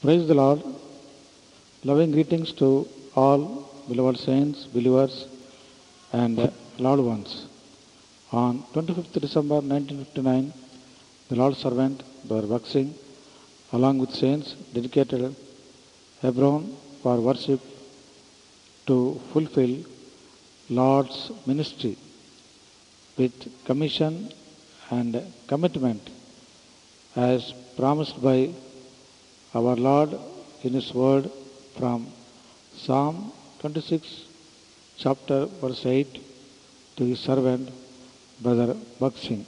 Praise the Lord. Loving greetings to all beloved saints, believers, and uh, loved ones. On 25th December 1959, the Lord's servant, Brother Buxing, along with saints, dedicated Hebron for worship to fulfill Lord's ministry with commission and commitment as promised by our Lord in His word from Psalm 26, chapter verse 8 to His servant, Brother Buxing.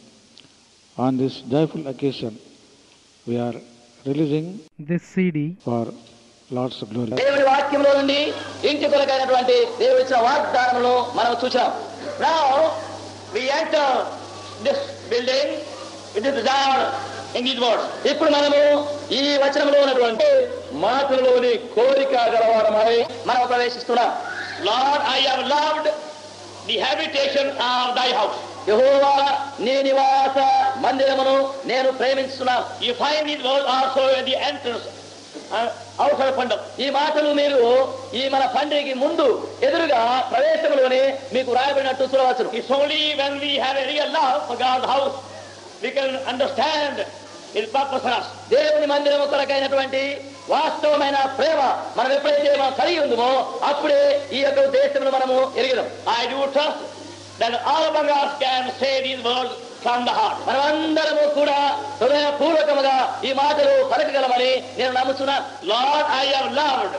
On this joyful occasion, we are releasing this CD for Lord's glory. దేవుని వాక్యంలో నుండి ఇంటి కొరకైనటువంటి దేవుడి ఇచ్చిన వాగ్దానమును మనం చూసాం now we enter this building it is in these words ఇప్పుడు మనము ఈ వచనంలో ఉన్నటువంటి మాటలలోని కోరిక గలవారమై మనం ప్రవేశిస్తున్నాం Lord I have loved the habitation of thy house యెహోవా నీ నివాస మందిరమును నేను ప్రేమిస్తున్నాను you find it word also the entrance అవసర పండుగ ఈ మాటలు మీరు ఈ మన పండుగకి ముందు ఎదురుగా ప్రవేశంలోనే మీకు రాయబడినట్టు చూడవచ్చు it's only when we have a real love for God house we can understand ఇది పర్పస్ దేవుని మందిరం కొరకైనటువంటి వాస్తవమైన ప్రేమ మనం ఎప్పుడైతే మనం కలిగి ఉందో అప్పుడే ఈ యొక్క ఉద్దేశంలో మనము ఎరిగిదాం I do trust that all of us can say these words from the heart మనమందరము కూడా హృదయపూర్వకముగా ఈ మాటలు పలకగలమని నేను నమ్ముతున్నా Lord I have loved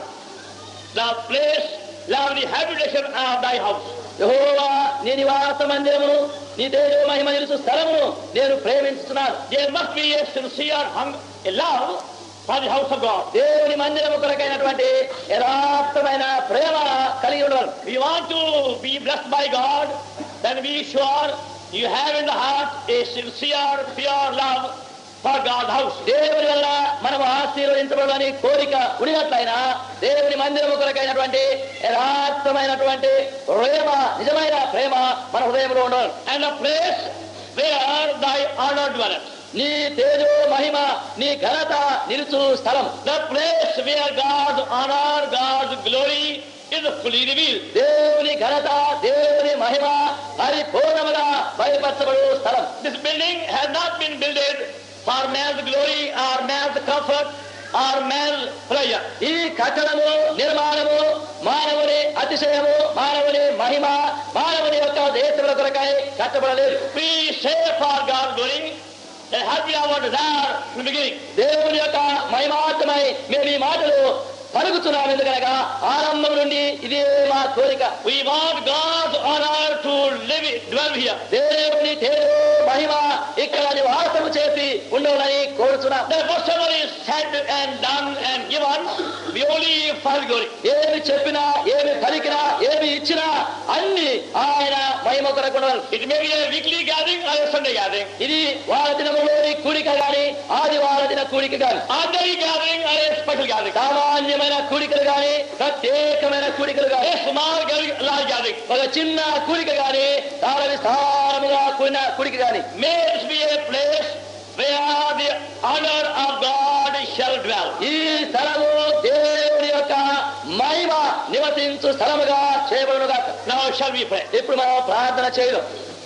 the place love the habitation of thy house యెహోవా నీ నివాస మందిరమును నీ తేజో మహిమ నిలుసు స్థలమును నేను ప్రేమించుతున్నాను there must be a sincere హంగ్ ఎ love for the house of God దేవుని మందిరము కొరకైనటువంటి యథార్థమైన ప్రేమ కలిగి ఉండవాలి వి want to be blessed by God then we sure you have in the heart a sincere pure love for God house దేవుని వల్ల మనం ఆశీర్వదించబడాలని కోరిక ఉండినట్లయినా దేవుని మందిరము కొరకైనటువంటి యథార్థమైనటువంటి ప్రేమ నిజమైన ప్రేమ మన హృదయంలో ఉండాలి and the place where thy honor dweller నీ తేజో మహిమ నీ ఘనత నిలుచు స్థలం the place where God honor God glory is fully reveal దేవుని ఘనత దేవుని మహిమ పరిపూర్ణముగా బయలుపరచబడు స్థలం this building has not been builded for man's glory or man's comfort or man player ఈ కట్టడము నిర్మాణము మానవుని అతిశయము మానవుని మహిమ మానవుని యొక్క దేశముల కొరకై కట్టబడలేదు we say for God glory happy our desire beginning దేవుని యొక్క మహిమార్థమై మేము ఈ మాటలు పలుకుతున్నాం ఎందుకనగా ఆరంభం నుండి ఇదే మా కోరిక we want God honor to live dwell here దేవుని తేజో మహిమ ఇక్కడ నివాసము చేసి ఉండవాలని కోరుచున్నాం the whatever is said and done and given we only for glory ఏమి చెప్పినా ఏమి పలికినా ఏమి ఇచ్చినా అన్ని ఆయన మహిమ కొరకు it may be weekly gathering or Sunday gathering ఇది వార దినములోని కూడిక గాని ఆదివార దిన కూడిక గాని ordinary gathering or special gathering సామాన్యమైన కూడికలు గాని ప్రత్యేకమైన కూడికలు గాని స్మాల్ గ్యాదరింగ్ లార్జ్ గ్యాదరింగ్ ఒక చిన్న కూడిక గాని చాలా విస్తారముగా కూడిన కూడిక గాని may be a place where the honor of God shall dwell. ఈ స్థలము దేవుని యొక్క మహిమ నివసించు స్థలముగా చేయబడునుగా నౌ షల్ వి ప్రే ఇప్పుడు మనం ప్రార్థన చేయడం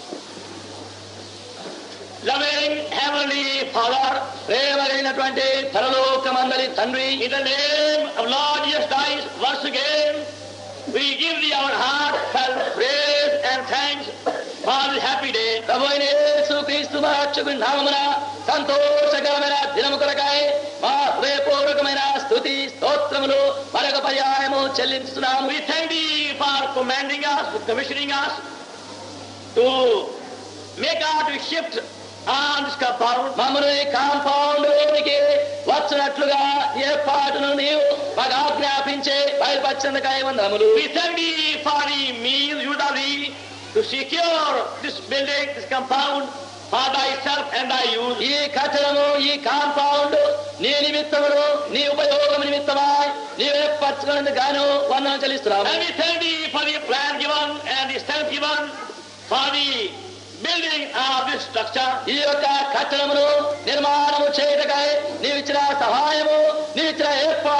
లవింగ్ హెవెన్లీ ఫాదర్ ప్రేమగైనటువంటి పరలోకమందరి తండ్రి in the name of Lord Jesus Christ once again we give thee our heart felt praise and thanks for this happy day ప్రభువైన యేసు క్రీస్తు మా రక్షకుని నామమున సంతోషకరమైన దినము కొరకై మా హృదయపూర్వకమైన స్తుతి స్తోత్రములు మరొక పర్యాయము చెల్లించుతున్నాము we thank thee for commanding us commissioning us to make our to shift on this compound మమ్మల్ని ఈ కాంపౌండ్ లోనికి వచ్చినట్లుగా ఏర్పాటును నీవు మాకు ఆజ్ఞాపించే బయలుపరిచినందుకై వందములు we thank thee for the means you have thee to secure this building this compound for thyself and thy use ఈ కట్టడము ఈ compound నీ నిమిత్తమును నీ ఉపయోగం నిమిత్తమా నీవు ఏర్పరచుకునేందుకు గాను వందనం చెల్లిస్తున్నాము and we thank thee for the plan given and the strength given for the building of this structure ఈ యొక్క కట్టడమును నిర్మాణము చేయుటకై నీవిచ్చిన సహాయము నీవిచ్చిన ఏర్పాటు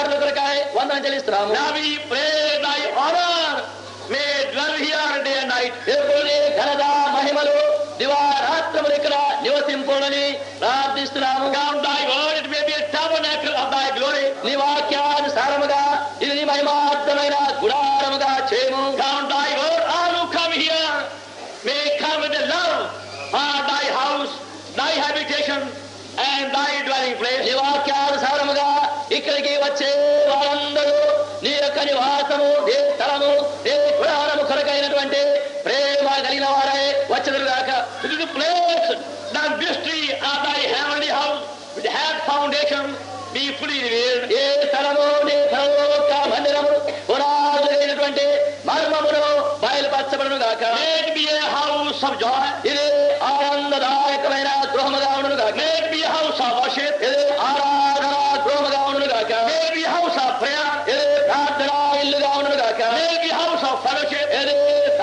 వందనం చెల్లిస్తున్నాము Now we pray thy honor may dwell here day and night. దేవుని ఘనత మహిమలు దివారాత్రములు ఇక్కడ నివసింపునని ప్రార్థిస్తున్నాము Count thy word, it may be a tabernacle of thy glory. నీ వాక్యానుసారముగా ఇది నీ మహిమార్థమైన గుడారముగా చేయము Count thy word, all who come here may come with the love for thy house, thy habitation, and thy dwelling place. నీ వాక్యానుసారముగా ఇక్కడికి వచ్చే వారందరూ నీ యొక్క నివాసము నీ స్థలము నీ గుడారము కొరకైనటువంటి ప్రేమ కలిగిన వారే వచ్చదురు గాక It is a place, the mystery of thy heavenly house, which has foundation, be fully revealed. ఏ స్థలము నీ స్థలము యొక్క మందిరము పునాదులైనటువంటి మర్మమును బయలుపరచబడును గాక May it be a house of joy. ఇది ఆనందదాయకమైన గృహముగా ఉండును గాక May it be a house of worship. ఇది ఆరాధన గృహముగా ఉండును గాక May it be a house of prayer. ఇది ప్రార్థనా ఇల్లుగా ఉండును గాక May it be a house of fellowship. ఇది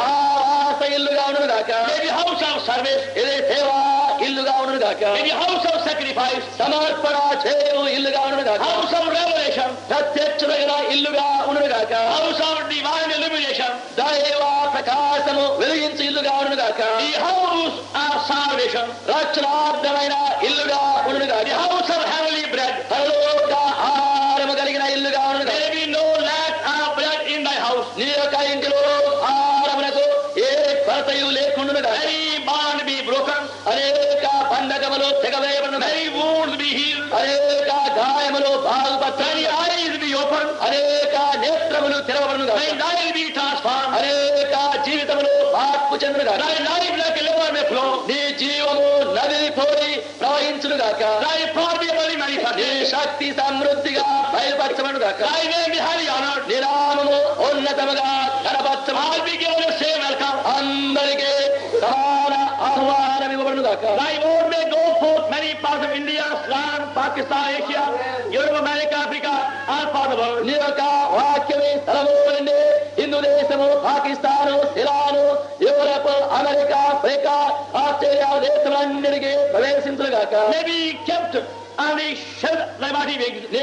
సావాస ఇల్లుగా ఉండును గాక May it be a house of service. ఇది సేవా ఇల్లుగా ఉండును గాక May it be a house of sacrifice. సమర్పణ చేయు ఇల్లుగా ఉండును గాక House of revelation. ప్రత్యక్షమైన ఇల్లుగా ఉండును గాక House of divine illumination. దైవ ప్రకాశము వెలిగించు ఇల్లుగా ఉండును గాక The house of salvation. రక్షణార్థమైన ఇల్లుగా ఉండును The గాక house of heavenly bread. పరలోక ఆహారము కలిగిన ఇల్లుగా ఉండును గాక There be no lack of bread in thy house. నీ యొక్క ఇంటిలో ఆహారమునకు ఏ కొరతయు లేకుండును గాక Any bond be broken. అనేక పండగములు తెగవేయబడును గాక Many wounds be healed. అనేక గాయములు Many బాగుపరచని eyes be opened. అనేక నేత్రములు తెరవబడును Thy గాక life be transformed. అనేక జీవితములు మార్పు చెందును గాక Thy life like a river may flow. నీ జీవము నది పోయి ప్రవహించును గాక Thy power be very నీ manifested. శక్తి సమృద్ధిగా బయలుపరచబడును గాక Thy name be highly honored. నీ నామము ఉన్నతముగా కనపరచబడు All be given the same welcome. అందరికీ సమాన ఆహ్వానం ఇవ్వబడును గాక Thy word may go forth many parts of India, Islam, Pakistan, Asia, Europe, America, Africa, all parts of the world. నీ యొక్క వాక్యమే స్థలము నుండి హిందూ దేశము Pakistan Iran Europe America Africa Australia దేశములన్నిటికీ ప్రవేశించును గాక May be kept on the shelter of thy mighty wings. నీ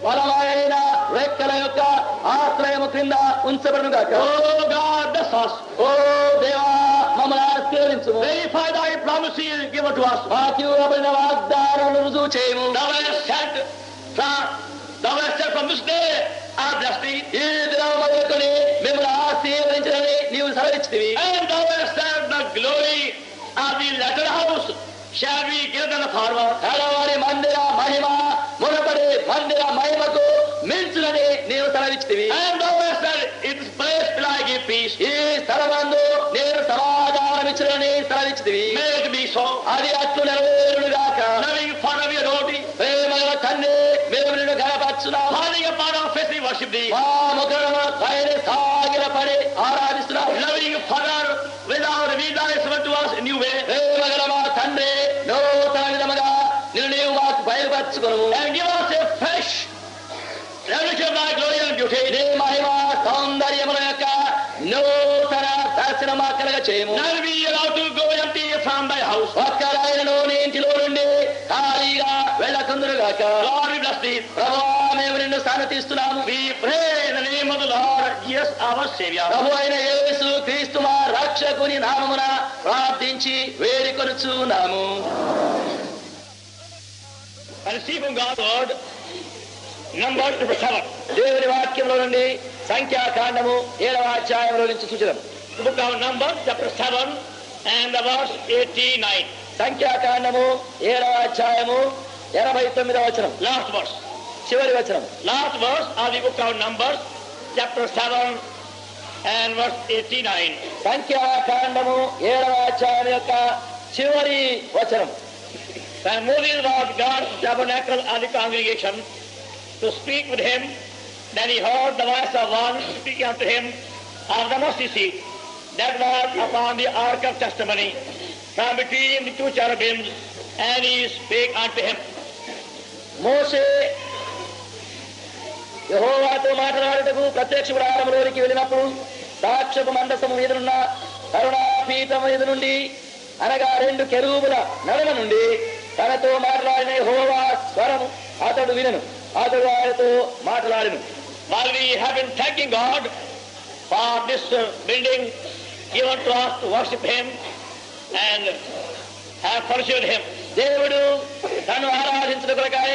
బలమైన రెక్కల యొక్క ఆశ్రయము క్రింద ఉంచబడును గాక Oh God, bless us. ఓ దేవా మమ్మల్ని ఆశీర్వదించుము Verify thy promises given to us. మాకు ఇవ్వబడిన వాగ్దానాలను రుజువు చేయము Thou hast said from, thou hast said from this day, I bless thee. ఈ దినం మొదలుకొని మిమ్మల్ని ఆశీర్వదించదని నీవు సెలవిచ్చితివి And thou hast said the glory of the latter house shall be greater than the former. కడవారి మందిర మహిమ మునపడి మందిర మహిమకు మించునని నీవు సెలవిచ్చితివి And thou hast said, in this place will I give peace. ఈ స్థలమందు నేను సమాధానం ఇచ్చునని సెలవిచ్చితివి May it be so. అది అట్లు నెరవేరుగాక Loving Father, we adore thee. ప్రేమగల తండ్రి మేము నిన్ను గనపరచున్నాము Falling upon our face, we worship thee. మా ముఖము పైన సాగిల పడి ఆరాధిస్తున్నాము Loving Father, without reveal thyself to us in new way. ప్రేమగల మా తండ్రి నూతన విధముగా నిన్ను నీవు మాకు బయలుపరచుకును And give us a fresh revelation of thy glory and beauty. నీ మహిమ సౌందర్యముల యొక్క నూతన దర్శనం మా కలగ చేయము None be allowed to go empty from thy house. ఒక్కరైనను నీ ఇంటిలో నుండి ఖాళీగా వెళ్ళకుందురుగాక Lord, we bless thee. ప్రభువా మేము నిన్ను సన్నతిస్తున్నాము We pray in the name of the Lord, yes, our Savior. ప్రభు అయిన యేసు క్రీస్తు మా రక్షకుని నామమున ప్రార్థించి వేడుకొనుచున్నాము And receive from God's word, Numbers chapter 7. దేవుని వాక్యంలో నుండి సంఖ్యాకాండము ఏడవ అధ్యాయంలో నుంచి సూచన The book of Numbers, chapter 7, and the verse 89. సంఖ్యాకాండము ఏడవ అధ్యాయము ఎనభై తొమ్మిదవ వచనం Last verse. చివరి వచనం Last verse of the book of Numbers, chapter 7, and verse 89. సంఖ్యాకాండము ఏడవ అధ్యాయం యొక్క చివరి వచనం And Moses was God's tabernacle of the congregation to speak with him. Then he heard the voice of one speaking unto him of the mercy seat that was upon the ark of testimony from between the two cherubims, and he spake unto him. మోసే యెహోవాతో మాట్లాడుటకు ప్రత్యక్ష గుడారంలోనికి వెళ్ళినప్పుడు సాక్షపు మందసము మీదనున్న కరుణాపీఠం మీద నుండి అనగా రెండు కెరూబుల నడుమ నుండి తనతో మాట్లాడిన యెహోవా స్వరము అతడు వినను అతడు ఆయనతో మాట్లాడను while we have been thanking God for this uh, building given to us to worship Him and have pursued Him. దేవుడు తను ఆరాధించిన కొరకాయ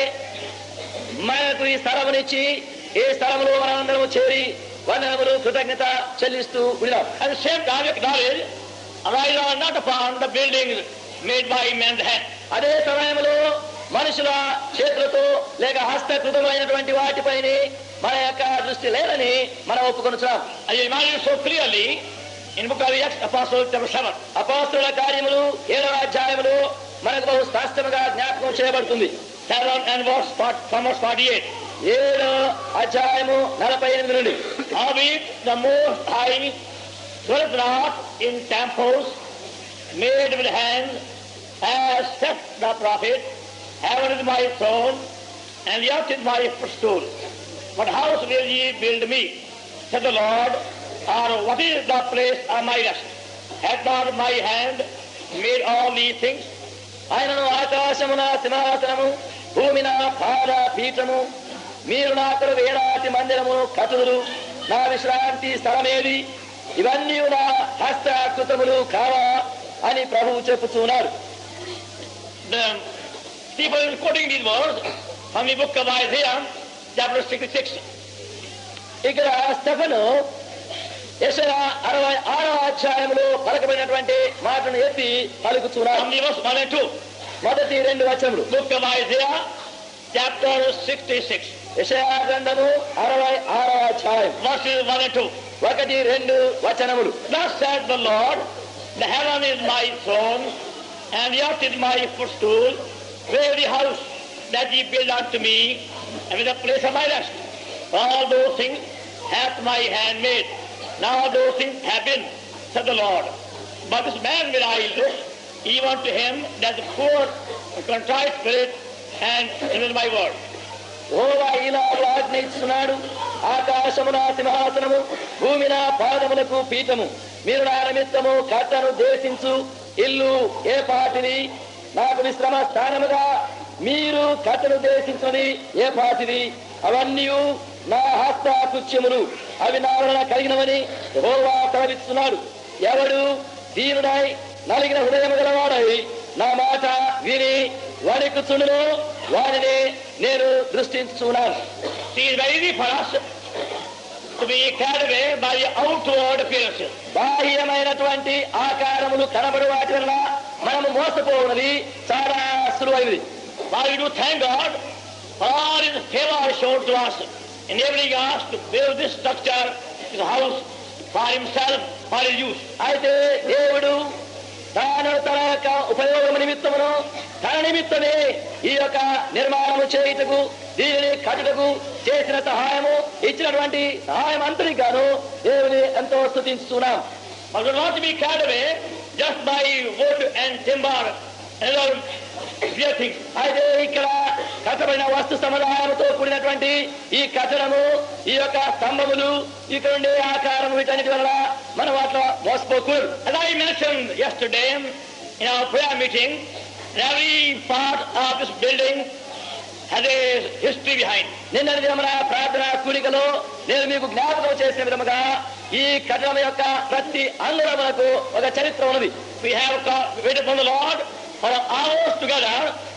మనకు ఈ స్థలమునిచ్చి ఈ స్థలములో మనందరము చేరి వందనములు కృతజ్ఞత చెల్లిస్తూ ఉన్నాం At the same time, acknowledge, rely on not upon the buildings made by man's hand. అదే సమయంలో మనుషుల చేతులతో లేక హస్తకృతమైనటువంటి వాటిపైన మన యొక్క దృష్టి లేదని మనం ఒప్పుకొనుచున్నాం I remind you so clearly in book of Acts, Apostle chapter 7. అపోస్తుల కార్యములు ఏడవ అధ్యాయములు మనకు బహు స్పష్టంగా జ్ఞాపకం చేయబడుతుంది 7 and verse, part- from verse 48. ఏడో అధ్యాయము నలభై ఎనిమిది నుండి Howbeit the Most High dwelleth not in temples made with hands, as saith the prophet, Heaven is my throne, and the earth is my footstool. What house will ye build me? said the Lord, or what is the place of my rest? Hath not my hand made all these things? ఆయనను ఆకాశమున సింహాసనము భూమిన పాద పీఠము మీరు నాకు వేలాటి మందిరము కతులు నా విశ్రాంతి స్థలమేది ఇవన్నీ నా హస్తకృతములు కావా అని ప్రభువు చెప్పుచున్నారు The people are quoting these words from the book of Isaiah, chapter 66. ఇక్కడ స్టెఫను యెషయా అరవై ఆరవ అధ్యాయంలో పలకబడినటువంటి మాటను ఎత్తి పలుకుచున్నారు From the verse 1 and 2. మొదటి రెండు వచనములు book of Isaiah, chapter 66, యెషయా గ్రంథము అరవై ఆరవ అధ్యాయం verses 1 and 2. ఒకటి రెండు వచనములు Thus said the Lord, the heaven is my throne, and the earth is my footstool. Where the house that ye build unto me, and with the place of my rest. All those things hath my hand made. Now those things have been, said the Lord. But this man will I look, even to him that is poor and contrite spirit, and in my word. యెహోవా ఈలాగు ఆజ్ఞ ఇస్తున్నాడు ఆకాశమున సింహాసనము భూమిన పాదములకు పీఠము మీరు నా నిమిత్తము కట్టను దేశించు ఇల్లు ఏ పాటిది నాకు విశ్రమ స్థానముగా మీరు కట్టను దేశించున్నది ఏ పాటిది అవన్నీ నా హస్త కృత్యములు అవి నా వలన కలిగినవని యెహోవా ప్రకటిస్తున్నాడు ఎవడు దీనుడై నలిగిన హృదయం గలవాడై నా మాట విని వణికుచుండును వారిని నేను దృష్టించున్నాను See, it's very easy for us to be carried away by the outward appearances. బాహ్యమైనటువంటి ఆకారములు కనబడి వాటి వలన మనము మోసపోవున్నది చాలా సులువైనది While we do thank God for all His favor shown to us, enabling us to build this structure, this house, for Himself, for His use. అయితే దేవుడు తాను తన యొక్క ఉపయోగం నిమిత్తమును తన నిమిత్తమే ఈ యొక్క నిర్మాణము చేయుటకు దీనిని కట్టుటకు చేసిన సహాయము ఇచ్చినటువంటి సహాయం అంతని గాను దేవుని ఎంతో స్థుతిస్తున్నాం But we're not to be carried away just by wood and timber and other dear things. అయితే ఇక్కడ కట్టబడిన వస్తు సముదాయంతో కూడినటువంటి ఈ కట్టడము ఈ యొక్క స్తంభములు ఇక్కడ ఉండే ఆకారం వీటన్నిటి వల్ల మనం వాటిలో మోసపోకూడదు As I mentioned yesterday in our prayer meeting, every part of this building has a history behind. నిన్న దినమున ప్రార్థన కూడికలో నేను మీకు జ్ఞాపకం చేసిన విధముగా ఈ కట్టడం యొక్క ప్రతి అంగుళమునకు ఒక చరిత్ర ఉన్నది We have co- waited upon the Lord for hours together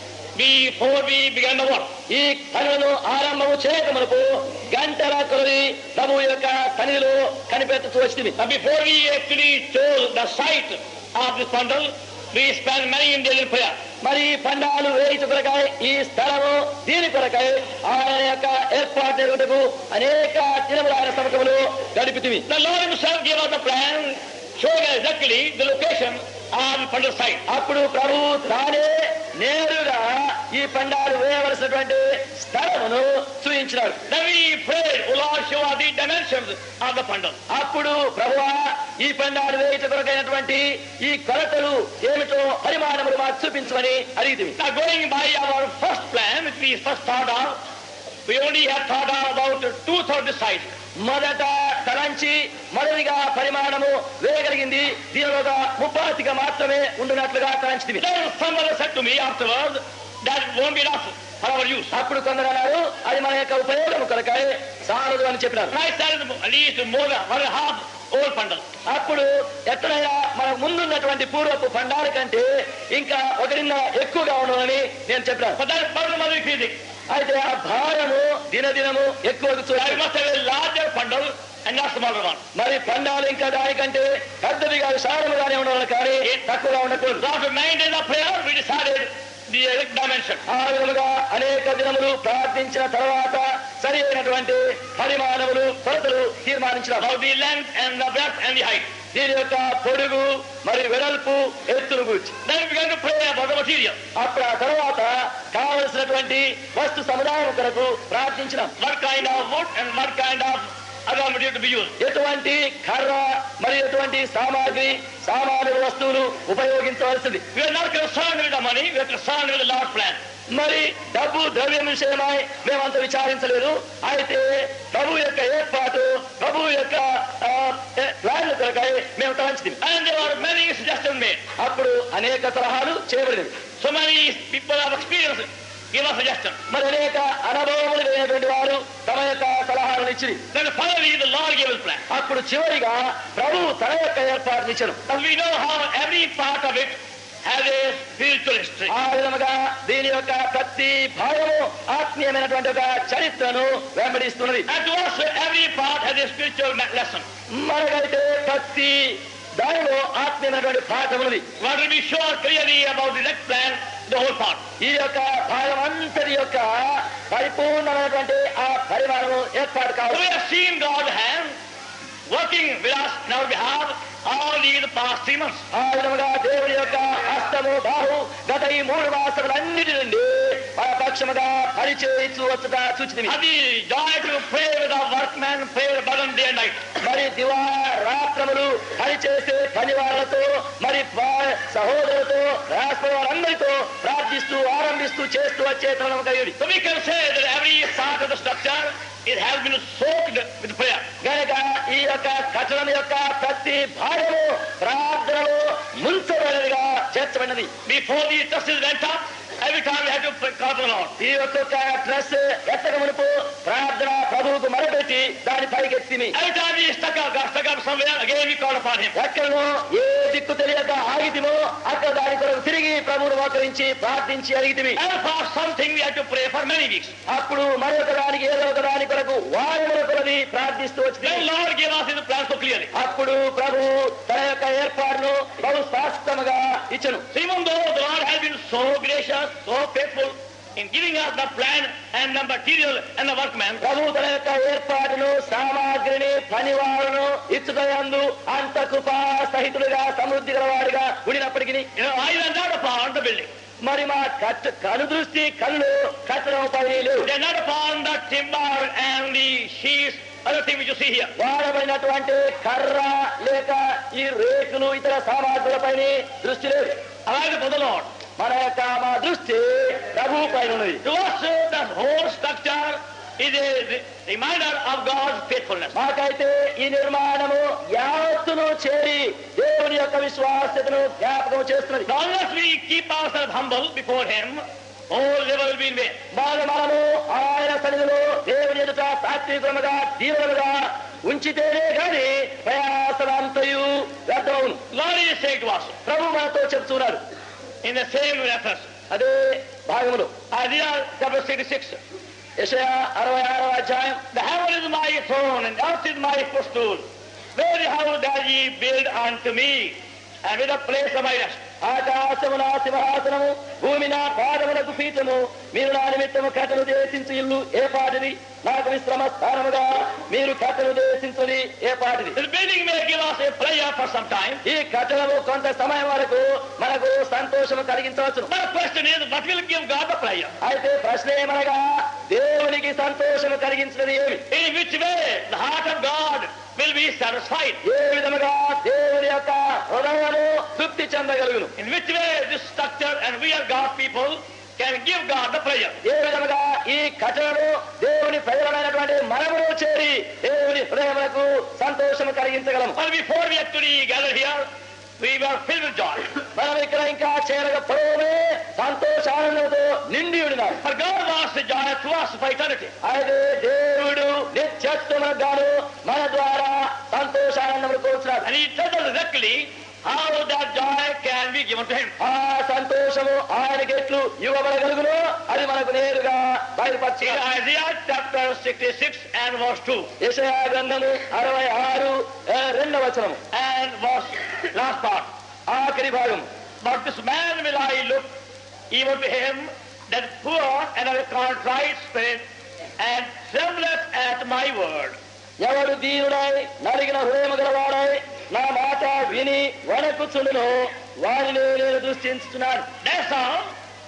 before we began the work. ఈ కళను ఆరంభము చేయకమునకు గంటల కొలది ప్రభు యొక్క సన్నిధిలో కనిపెట్టుతూ వచ్చింది But before we actually chose the site of this bundle, we spent many days in prayer. మరి ఈ పండాలు వేయిచు కొరకాయ ఈ స్థలము దీని కొరకాయ ఆయన యొక్క ఏర్పాటు జరుగుటకు అనేక దినముల ఆయన సమకములు గడిపితివి The Lord Himself gave us the plan, showing us exactly the location of the bundle site. అప్పుడు ప్రభు తానే నేరుగా ఈ పండాలు వేయవలసినటువంటి స్థలమును చూయించినాడు Then we prayed, O Lord, show us the dimensions of the bundle. అప్పుడు ప్రభువా ఈ పండాలు వేయిచ కొరకైనటువంటి ఈ కొలతలు ఏమిటో పరిమాణములు మాకు చూపించమని అడిగితివి Now going by our first plan, which we first thought of, we only had thought of about two-thirds the size. మొదట తలంచి మొదటిగా పరిమాణము వేయగలిగింది దీనిలో ఒక ముప్పాతిగా మాత్రమే ఉండునట్లుగా తలంచితివి Then someone said to me afterwards, that won't be enough. for our use. అప్పుడు కొందరు అన్నారు అది మన యొక్క ఉపయోగం కొరకాయ సాలదు అని చెప్పినారు Christ said at least more than one and a half old bundle. అప్పుడు ఎక్కడైనా మన ముందున్నటువంటి పూర్వపు పండాల కంటే ఇంకా ఒకరిన్న ఎక్కువగా ఉండదని నేను చెప్పాను But that burden must be increasing. అయితే ఆ భారము దినదినము ఎక్కువ I must have a larger bundle and not smaller one. మరి పండాలు ఇంకా దానికంటే పెద్దదిగా విశాలముగానే ఉండాలి కానీ తక్కువగా ఉండకూడదు So after nine days of prayer, we decided the exact dimension. ఆ విధముగా అనేక దినములు ప్రార్థించిన తర్వాత సరి అయినటువంటి పరిమాణములు కొలతలు తీర్మానించిన About the length and the breadth and the height. దీని యొక్క పొడుగు మరి వెడల్పు ఎత్తును గురించి Then we began to pray about the material. అప్పుడు ఆ తర్వాత కావలసినటువంటి వస్తు సముదాయం కొరకు ప్రార్థించినాం What kind of wood and what kind of other material to be used. ఎటువంటి కర్ర మరి ఎటువంటి సామాగ్రి సామాన్య వస్తువులు ఉపయోగించవలసింది We are not concerned with the money, we are concerned with the Lord's plan. మరి డబ్బు ద్రవ్యం విషయమై మేమంత విచారించలేదు అయితే ప్రభు యొక్క ఏర్పాటు ప్రభు యొక్క ఆ, ఏ- ప్లాన్ల కొరకై మేము తలంచింది And there were many suggestions made. అప్పుడు అనేక సలహాలు చేయబడినవి So many people have experienced give us suggestions. మరి అనేక అనుభవములు లేనటువంటి వారు తమ యొక్క సలహాలను ఇచ్చింది Then finally the Lord gave his plan. అప్పుడు చివరిగా ప్రభు తన యొక్క ఏర్పాటును ఇచ్చను And we know how every part of it has a spiritual history. ఆ విధముగా దీని యొక్క ప్రతి భాగము ఆత్మీయమైనటువంటి ఒక చరిత్రను వెంబడిస్తున్నది And to us every part has a spiritual me- lesson. మనకైతే ప్రతి దానిలో ఆత్మీయమైనటువంటి పాఠం ఉన్నది What will be sure clearly about the next plan, the whole part. ఈ యొక్క భాగం అంతటి యొక్క పరిపూర్ణమైనటువంటి ఆ పరిమాణము ఏర్పాటు So కావాలి we have seen God's hand working with us on our behalf all these past three months. ఆ విధముగా దేవుడి యొక్క హస్తము బాహు గత ఈ మూడు మాసములన్నిటి నుండి మన పక్షముగా పరిచయించు వచ్చుట సూచితమి And the joy to pray with our workmen, pray with burden day and night. మరి దివా రాత్రములు పనిచేసే పనివాళ్లతో మరి వా- సహోదరులతో రాష్ట్ర వారందరితో ప్రార్థిస్తూ ఆరంభిస్తూ చేస్తూ వచ్చే తరుణం కలిగి So we can say that every part of the structure it has been soaked with prayer. గనక ఈ యొక్క కట్టడం యొక్క ప్రతి భాగము ప్రార్థనలో ముంచబడినదిగా చేర్చబడినది Before the trusses went up, every time we had to pray- call the Lord. ఈ ఒక్కొక్క డ్రెస్ ఎత్తక మునుపు ప్రార్థన ప్రభువుకు మొరపెట్టి దాని పైకెత్తిమి Every time we stuck up, got stuck up somewhere, again we called upon him. ఎక్కడనో ఏ దిక్కు తెలియక ఆగితిమో అక్కడ దాని కొరకు తిరిగి ప్రభువును మోకరించి ప్రార్థించి అడిగితిమి And for something we had to pray for many weeks. అప్పుడు మరి ఒక దానికి ఏదో ఒక దాని కొరకు వారముల కొలది ప్రార్థిస్తూ వచ్చింది Then Lord gave us his plan so clearly. అప్పుడు ప్రభు తన యొక్క ఏర్పాటును బహు స్పష్టముగా ఇచ్చను So even though the Lord has been so gracious, so faithful in giving us the plan and the material and the workmen, ప్రభు తన యొక్క ఏర్పాటును సామాగ్రిని పనివారును ఇచ్చుటయందు అంత కృపా సహితుడుగా సమృద్ధి గలవాడిగా ఉండినప్పటికీ you know, I went out upon the building. మరి మా కట్ట కను దృష్టి కళ్ళు కట్టడం పని లేవు They are not upon the timber and the sheets, other thing which you see here. వాడబడినటువంటి కర్ర లేక ఈ రేకులు ఇతర సామాగ్రులపైన దృష్టి లేదు Arrived for the Lord. మన యొక్క మా దృష్టి ప్రభు పైన ఉన్నది To us, uh, the whole structure is a re- reminder of God's faithfulness. మాకైతే ఈ నిర్మాణము యావత్తును చేరి దేవుని యొక్క విశ్వాసతను జ్ఞాపకం చేస్తున్నది So unless we keep ourselves humble before Him, all labor will be in vain. మరి మనము ఆయన సన్నిధిలో దేవుని ఎదుట సాత్వికముగా దీవులుగా ఉంచితేనే గాని ప్రయాసమంతయు వ్యర్థమవును Lord is saying to us ప్రభు మనతో చెప్తున్నాడు in the same reference, అదే భాగములో Isaiah chapter 66. యెషయా అరవై ఆరవ అధ్యాయం The heaven is my throne and earth is my footstool. Very how that ye build unto me, and with a place of my rest. ఆకాశము నా సింహాసనము భూమి నా పాదములకు పీఠము మీరు నా నిమిత్తము కట్టను దేశించు ఇల్లు ఏ పాటిది నాకు విశ్రమ స్థానముగా మీరు కట్టను దేశించుది ఏ పాటిది The building may give us a pleasure for some time, ఈ కట్టడము కొంత సమయం వరకు మనకు సంతోషము కలిగించవచ్చును but the question is, what will give God the pleasure? అయితే ప్రశ్న ఏమనగా దేవునికి సంతోషము కలిగించినది ఏమి In which way the heart of God will be satisfied? ఏ విధముగా దేవుని యొక్క హృదయము తృప్తి చెందగలుగును In which way this structure and we are God's people can give God the pleasure? ఏ విధముగా ఈ కట్టడము దేవుని ప్రజలమైనటువంటి మనములో చేరి దేవుని హృదయములకు సంతోషము కలిగించగలము Well, before we actually gather here, we were filled with joy. మనం ఇక్కడ ఇంకా చేరకపోవడమే సంతోషానందంతో నిండి ఉన్నాం For God wants the joy to us for eternity. అయితే దేవుడు నిత్యత్వములకు గాను మన ద్వారా సంతోషానందములు కోరుచున్నాడు And he tells us exactly how that joy can be given to him. ఆ సంతోషము ఆయనకి ఎట్లు ఇవ్వబడగలుగునో అది మనకు నేరుగా In బయలుపరిచి Isaiah chapter 66 and verse 2 యెషయా గ్రంథము అరవై ఆరు ఆ, రెండవ వచనము and verse last part. ఆఖరి భాగం But this man will I look even to him that poor and of a contrite spirit and trembleth at my word. ఎవడు దీనుడై నలిగిన హృదయము గలవాడై నా మాట విని వణకుచుండును వారిని నేను దృష్టించుతున్నాను That's how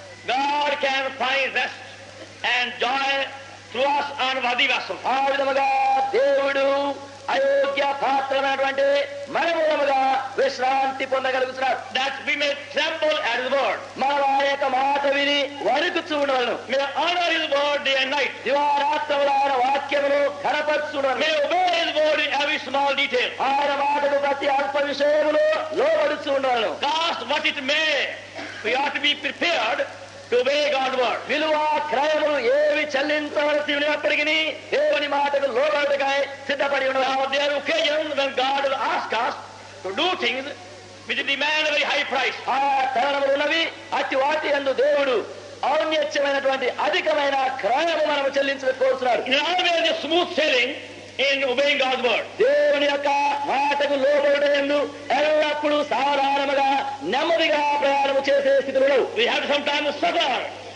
God can find rest and joy through us unworthy vessels. ఆ విధముగా దేవుడు అయోగ్య పాత్రమైనటువంటి మన మూలముగా విశ్రాంతి పొందగలుగుతున్నాడు That we may tremble at his word. మనం ఆ యొక్క మాట విని వణుకుచూ ఉండవలను May honor his word day and night. దివారాత్రముల ఆయన వాక్యమును కనపరుచుండవలను May obey his word in every small detail. ఆయన మాటకు ప్రతి అల్ప విషయములు లోబడుచు ఉండవలను Cost what it may, we ought to be prepared to obey God's word. విలువ క్రయములు ఏవి చెల్లించవలసి ఉన్నప్పటికీ దేవుని మాటకు లోబడుటకై సిద్ధపడి ఉండవాలి Now there are occasions when God will ask us to do things which demand a very high price. ఆ తరుణములు ఉన్నవి అట్టి వాటి అందు దేవుడు ఔన్నత్యమైనటువంటి అధికమైన క్రయము మనము చెల్లించడానికి కోరుతున్నాడు In always a smooth sailing in obeying God's word. దేవుని యొక్క మాటకు లోబడుటయందు ఎల్లప్పుడూ సాధారణముగా నెమ్మదిగా ప్రయాణము చేసే స్థితిలో We have to sometimes suffer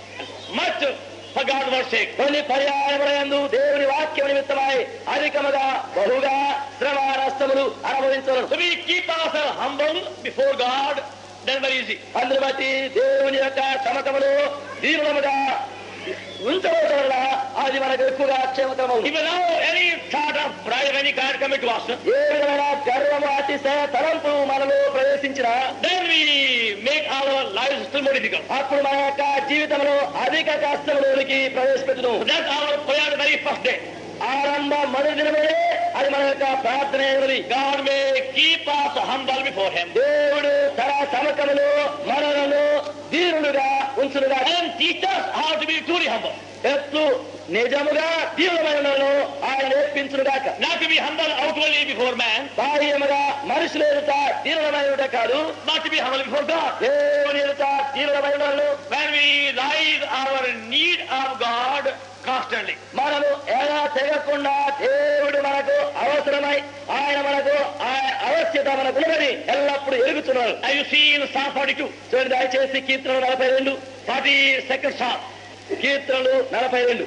much for God's word's sake. కొన్ని పర్యాయములందు దేవుని వాక్యం నిమిత్తమై అధికముగా బహుగా శ్రమ నష్టములు అనుభవించడం So we keep ourselves humble before God, then very easy. అందుని బట్టి దేవుని యొక్క సమకములు దీనులముగా ఉంచవలసిన వలన అది మనకు ఎక్కువగా క్షేమతమవు If now any thought of pride of any kind come into us, ఏ విధమైన గర్వము అతిశయ తలంపు మనలో ప్రవేశించిన then we make our lives still more difficult. అప్పుడు మన యొక్క జీవితంలో అధిక కష్టంలోనికి ప్రవేశపెట్టును So that's our prayer the very first day. ఆరంభ మొదటి దినమే అది మన యొక్క ప్రార్థన అయినది God may keep us humble before Him దేవుడు తన సమకములు మనలను దీనులుగా ఉంచునుగా and teach us how to be truly humble. ఎత్తు నిజముగా దీనులమైన ఆయన నేర్పించునుగాక Not to be humble outwardly before man, బాహ్యముగా మనుషులు ఎదుట దీనులమైన కాదు but to be humble before God. దేవుని ఎదుట దీనులమైన When we realize our need of God constantly. మనము ఎలా తెగకుండా దేవుడు మనకు అవసరమై ఆయన మనకు ఆయన అవశ్యత మనకు ఉన్నదని ఎల్లప్పుడూ ఎరుగుతున్నారు As you see in Psalm 42, చూడండి దయచేసి కీర్తనలు నలభై రెండు 42nd Psalm, కీర్తనలు నలభై రెండు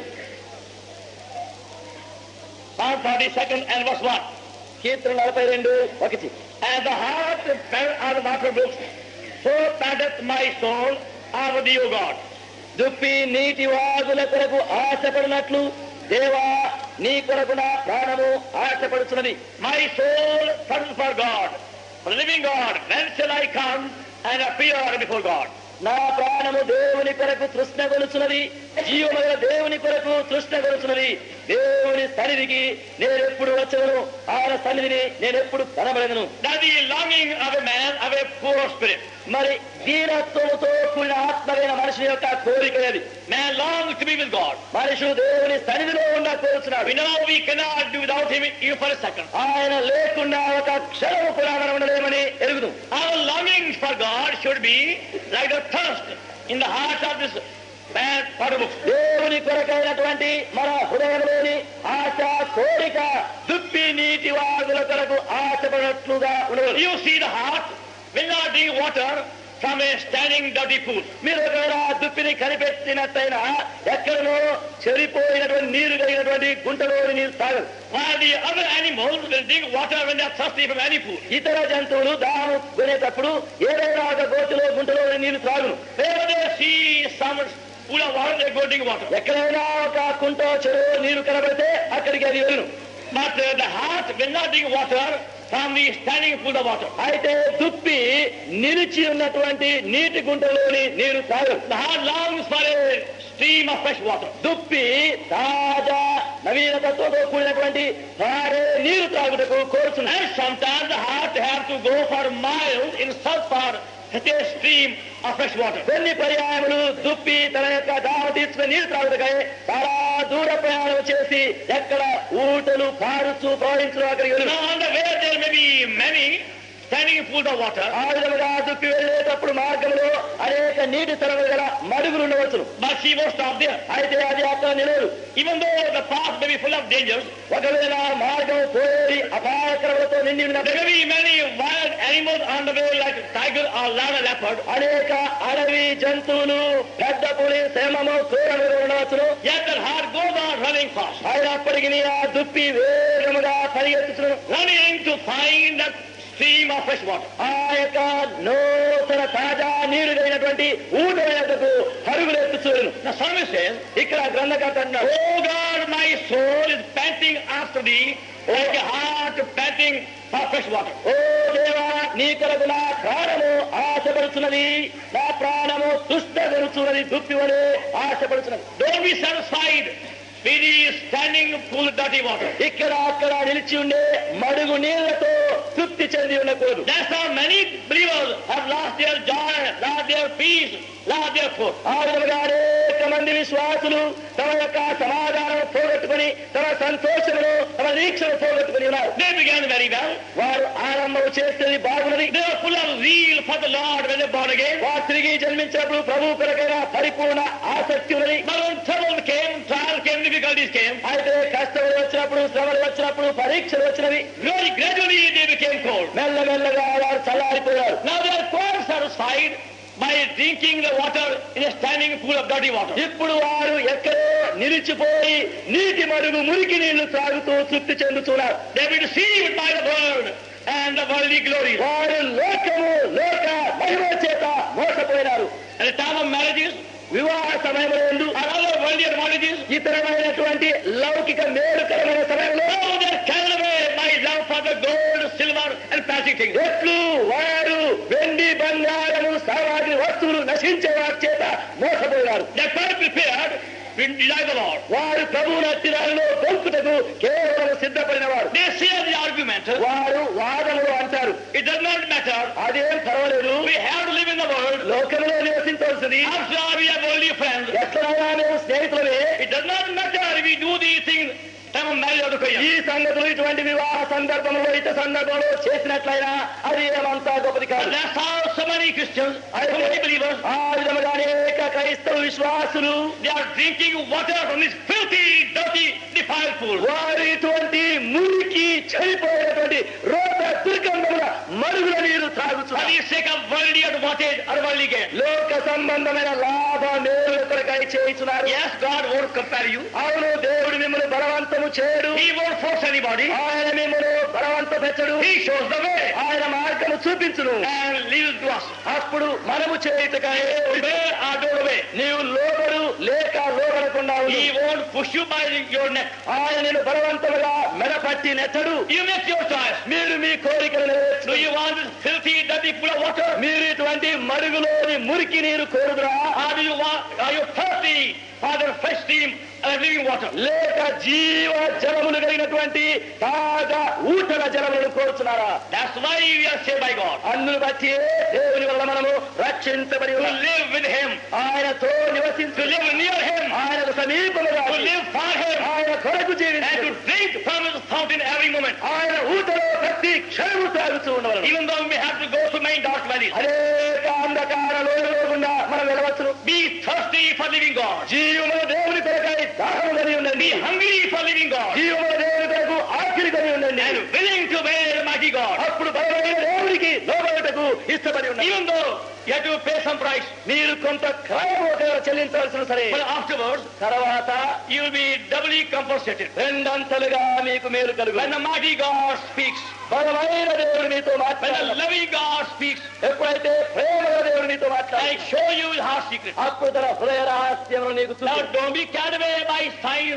Psalm 42nd and verse 1. కీర్తన నలభై రెండు ఒకటి As the heart fell out of water brooks, so panteth my soul after thee, O God. దుప్పి నీటి వాగుల కొరకు ఆశపడినట్లు దేవా నీ కొరకు నా ప్రాణము ఆశపడుచున్నది My soul thirsts for God, for the living God. When shall I come and appear before God? నా ప్రాణము దేవుని కొరకు తృష్ణ కొలుచున్నది జీవమైన దేవుని కొరకు తృష్ణ కొలుచున్నది దేవుని సన్నిధికి నేను ఎప్పుడు వచ్చదను ఆయన సన్నిధిని నేను ఎప్పుడు కనబడను That is the longing of a man of a poor spirit. మరి దీనత్వముతో కూడిన ఆత్మమైన మనిషి యొక్క కోరిక అది Man longs to be with God. మనుషుడు దేవుని సన్నిధిలో ఉన్న కోరుచున్నాడు We know we cannot do without Him even for a second. ఆయన లేకుండా ఒక క్షణము కూడా మనం ఉండలేమని ఎరుగుదు Our longings for God should be like the thirst in the heart of this man photo book. దేవుని కొరకైనటువంటి మన హృదయంలోని ఆశ కోరిక దుప్పి నీటి వాగుల కొరకు ఆశపడినట్లుగా ఉండదు You see the heart will not drink water from a standing dirty pool. మీరు ఒకవేళ ఆ దుప్పిని కనిపెట్టినట్టయినా ఎక్కడనో చెడిపోయినటువంటి నీరు కలిగినటువంటి గుంటలోని నీరు తాగదు While the other animals will drink water when they are thirsty from any pool. ఇతర జంతువులు దాహము కొనేటప్పుడు ఏదైనా ఒక గోతులో గుంటలోని నీరు త్రాగును Wherever they see some pool of water, they go drink water. ఎక్కడైనా ఒక కుంటో చెరువు నీరు కనబడితే అక్కడికి అది వెళ్ళును But uh, the heart will not drink water from the standing pool of water. అయితే దుప్పి నిలిచి ఉన్నటువంటి నీటి గుంటలోని నీరు తాగదు The heart longs for a stream of fresh water. దుప్పి తాజా నవీనతతో కూడినటువంటి పారే నీరు త్రాగుటకు కోరుచున్నాయి And sometimes the heart have to go for miles in search for such a stream of fresh water. కొన్ని పర్యాయములు దుప్పి తన యొక్క దాహం తీసుకుని నీరు త్రాగుటకై చాలా దూర ప్రయాణం చేసి ఎక్కడ ఊటలు పారుచు ప్రవహించడం అక్కడికి వెళ్ళు Now on the way there may be many standing pools of water. ఆ విధముగా దుప్పి వెళ్ళేటప్పుడు మార్గంలో అనేక నీటి తరగలు గల మడుగులు ఉండవచ్చును But she won't stop there. అయితే అది అక్కడ నిలవదు Even though the path may be full of dangers, ఒకవేళ మార్గం పోయి అపాయకరములతో నిండి there ఉన్నప్పుడు may be many wild animals on the way like tiger or lion or leopard. అనేక అడవి జంతువులు పెద్ద పులి సేమము క్రూరములు ఉండవచ్చును Yet the heart goes on running fast, అయినప్పటికీ ఆ దుప్పి వేగముగా పరిగెత్తుచును running to find that stream of fresh water. ఆ యొక్క నూతన తాజా నీరు కలిగినటువంటి ఊటకు పరుగులెత్తు చూడను The psalmist says, ఇక్కడ గ్రంథకర్త అంటున్నాడు Oh God, my soul is panting after thee, like a heart panting for fresh water. ఓ దేవా నీ కొరకు నా ప్రాణము ఆశపడుతున్నది నా ప్రాణము దుష్టగలుచున్నది దుప్పి వలె ఆశపడుతున్నది Don't be satisfied with the standing pool of dirty water. ఇక్కడ అక్కడ నిలిచి ఉండే మడుగు నీళ్లతో తృప్తి చెంది ఉండకూడదు That's how many believers have lost their joy, lost their peace, lost their hope. ఆ విధముగా అనేక మంది విశ్వాసులు తమ యొక్క సమాధానం పోగొట్టుకుని తమ సంతోషమును తమ నిరీక్షను పోగొట్టుకుని ఉన్నారు They began very well. వారు ఆరంభం చేసేది బాగున్నది They were full of zeal for the Lord when they born again. వారు తిరిగి జన్మించినప్పుడు ప్రభు కొరకైన పరిపూర్ణ ఆసక్తి ఉన్నది But when trouble came, trials came, difficulties came, అయితే కష్టములు వచ్చినప్పుడు శ్రమలు వచ్చినప్పుడు పరీక్షలు వచ్చినవి very gradually they became cold. మెల్లమెల్లగా వారు చల్లారిపోయారు Now they are quite satisfied by drinking the water in a standing pool of dirty water. ఇప్పుడు వారు ఎక్కడో నిలిచిపోయి నీటి మడుగు మురికి నీళ్లు తాగుతూ తృప్తి చెందుతున్నారు They were deceived by the world and the worldly glory. వారు లోకము లోక మహిమ చేత మోసపోయినారు At the time of marriages వివాహ సమయంలో ఎందు and other worldly advantages, ఇతరమైనటువంటి లౌకిక మేలుకరమైన సమయంలో oh, they are carried away by love for the gold, silver, and passing things. ఎట్లు వారు వెండి బంగారము సామాగ్రి వస్తువులు నశించే వారి చేత మోసపోయినారు They are quite prepared to deny the Lord. వారు ప్రభువుల అత్తిరాలలో దొంకుటకు కేవలం సిద్ధపడిన వారు They say the argument, వారు వాదములు అంటారు it does not matter. అదేం పర్వాలేదు We have to live in the world. లోకంలో నివసించవలసింది After all, we are worldly friends. ఎక్కడైనా మేము స్నేహితులమే It does not matter if we do these things time of marriage or the ఈ సంగతులు ఇటువంటి వివాహ సందర్భంలో ఇత సందర్భంలో చేసినట్లయినా అది ఏమంతా గొప్పది And కాదు that's how so many Christians, so many believers, ఆ విధముగా అనేక క్రైస్తవ విశ్వాసులు they are drinking water from this filthy, dirty, defiled pool. వారు ఇటువంటి మురికి చనిపోయినటువంటి రోత దుర్గంధముల మరుగుల నీరు For త్రాగుతున్నారు the sake of worldly advantage or worldly gain. లోక సంబంధమైన లాభ మేలుల కొరకై చేయించున్నారు Yes, God won't compare you. అవును దేవుడు మిమ్మల్ని బలవంతము చేయడు He won't force anybody. ఆయన మిమ్మల్ని బలవంత పెంచడు He shows the way ఆయన మార్గము చూపించును and leaves to us. అప్పుడు మనము చేయుటకై Obey or don't obey. నీవు లోబడు లేక లోబడకుండా ఉండు. He won't push you by your neck. ఆయన నేను బలవంతముగా మెడపట్టి నెట్టడు You make your choice. మీరు మీ కోరికలు నెరవేర్చు Do you want this filthy, dirty pool of water? మీరు ఇటువంటి మడుగులోని మురికి నీరు కోరుదురా Or do you want, are you thirsty for the fresh stream of living water? లేక జీవ జలములు కలిగినటువంటి తాజా ఊటల జలములను కోరుచున్నారా That's why we are saved by God. అందును బట్టి దేవుని వల్ల మనము రక్షించబడి To ఉన్నాం. live with Him, ఆయనతో నివసించు to live near Him, ఆయనకు సమీపముగా to live for Him, ఆయన కొరకు and జీవించు to drink from His fountain every moment. ఆయన ఊటలో ప్రతి క్షణము తాగుతూ ఉండవలను Even though we have to go to main dark valleys. అనేక అంధకార లోయలో గుండా మనం వెళ్ళవచ్చును Be thirsty for living God. జీవముల దేవుని కొరకై దాహము కలిగి ఉండండి Be hungry for living God. జీవముల దేవుని కొరకు ఆఖరి కలిగి ఉండండి And willing to obey the mighty God. అప్పుడు బలమైన దేవునికి లోబడుటకు ఇష్టపడి ఉండండి Even though you have to pay some price. మీరు కొంత క్రయం ఒకవేళ చెల్లించవలసిన సరే But afterwards, తర్వాత you will be doubly compensated. రెండంతలుగా మీకు మేలు కలుగు When the mighty God speaks, బలమైన దేవుడు మీతో when the మాట్లాడాలి loving God speaks, ఎప్పుడైతే ప్రేమల దేవుడు మీతో I మాట్లాడాలి show you his heart secret. అప్పుడు తన హృదయ రహస్యములు నీకు Now చూపు don't be carried away by signs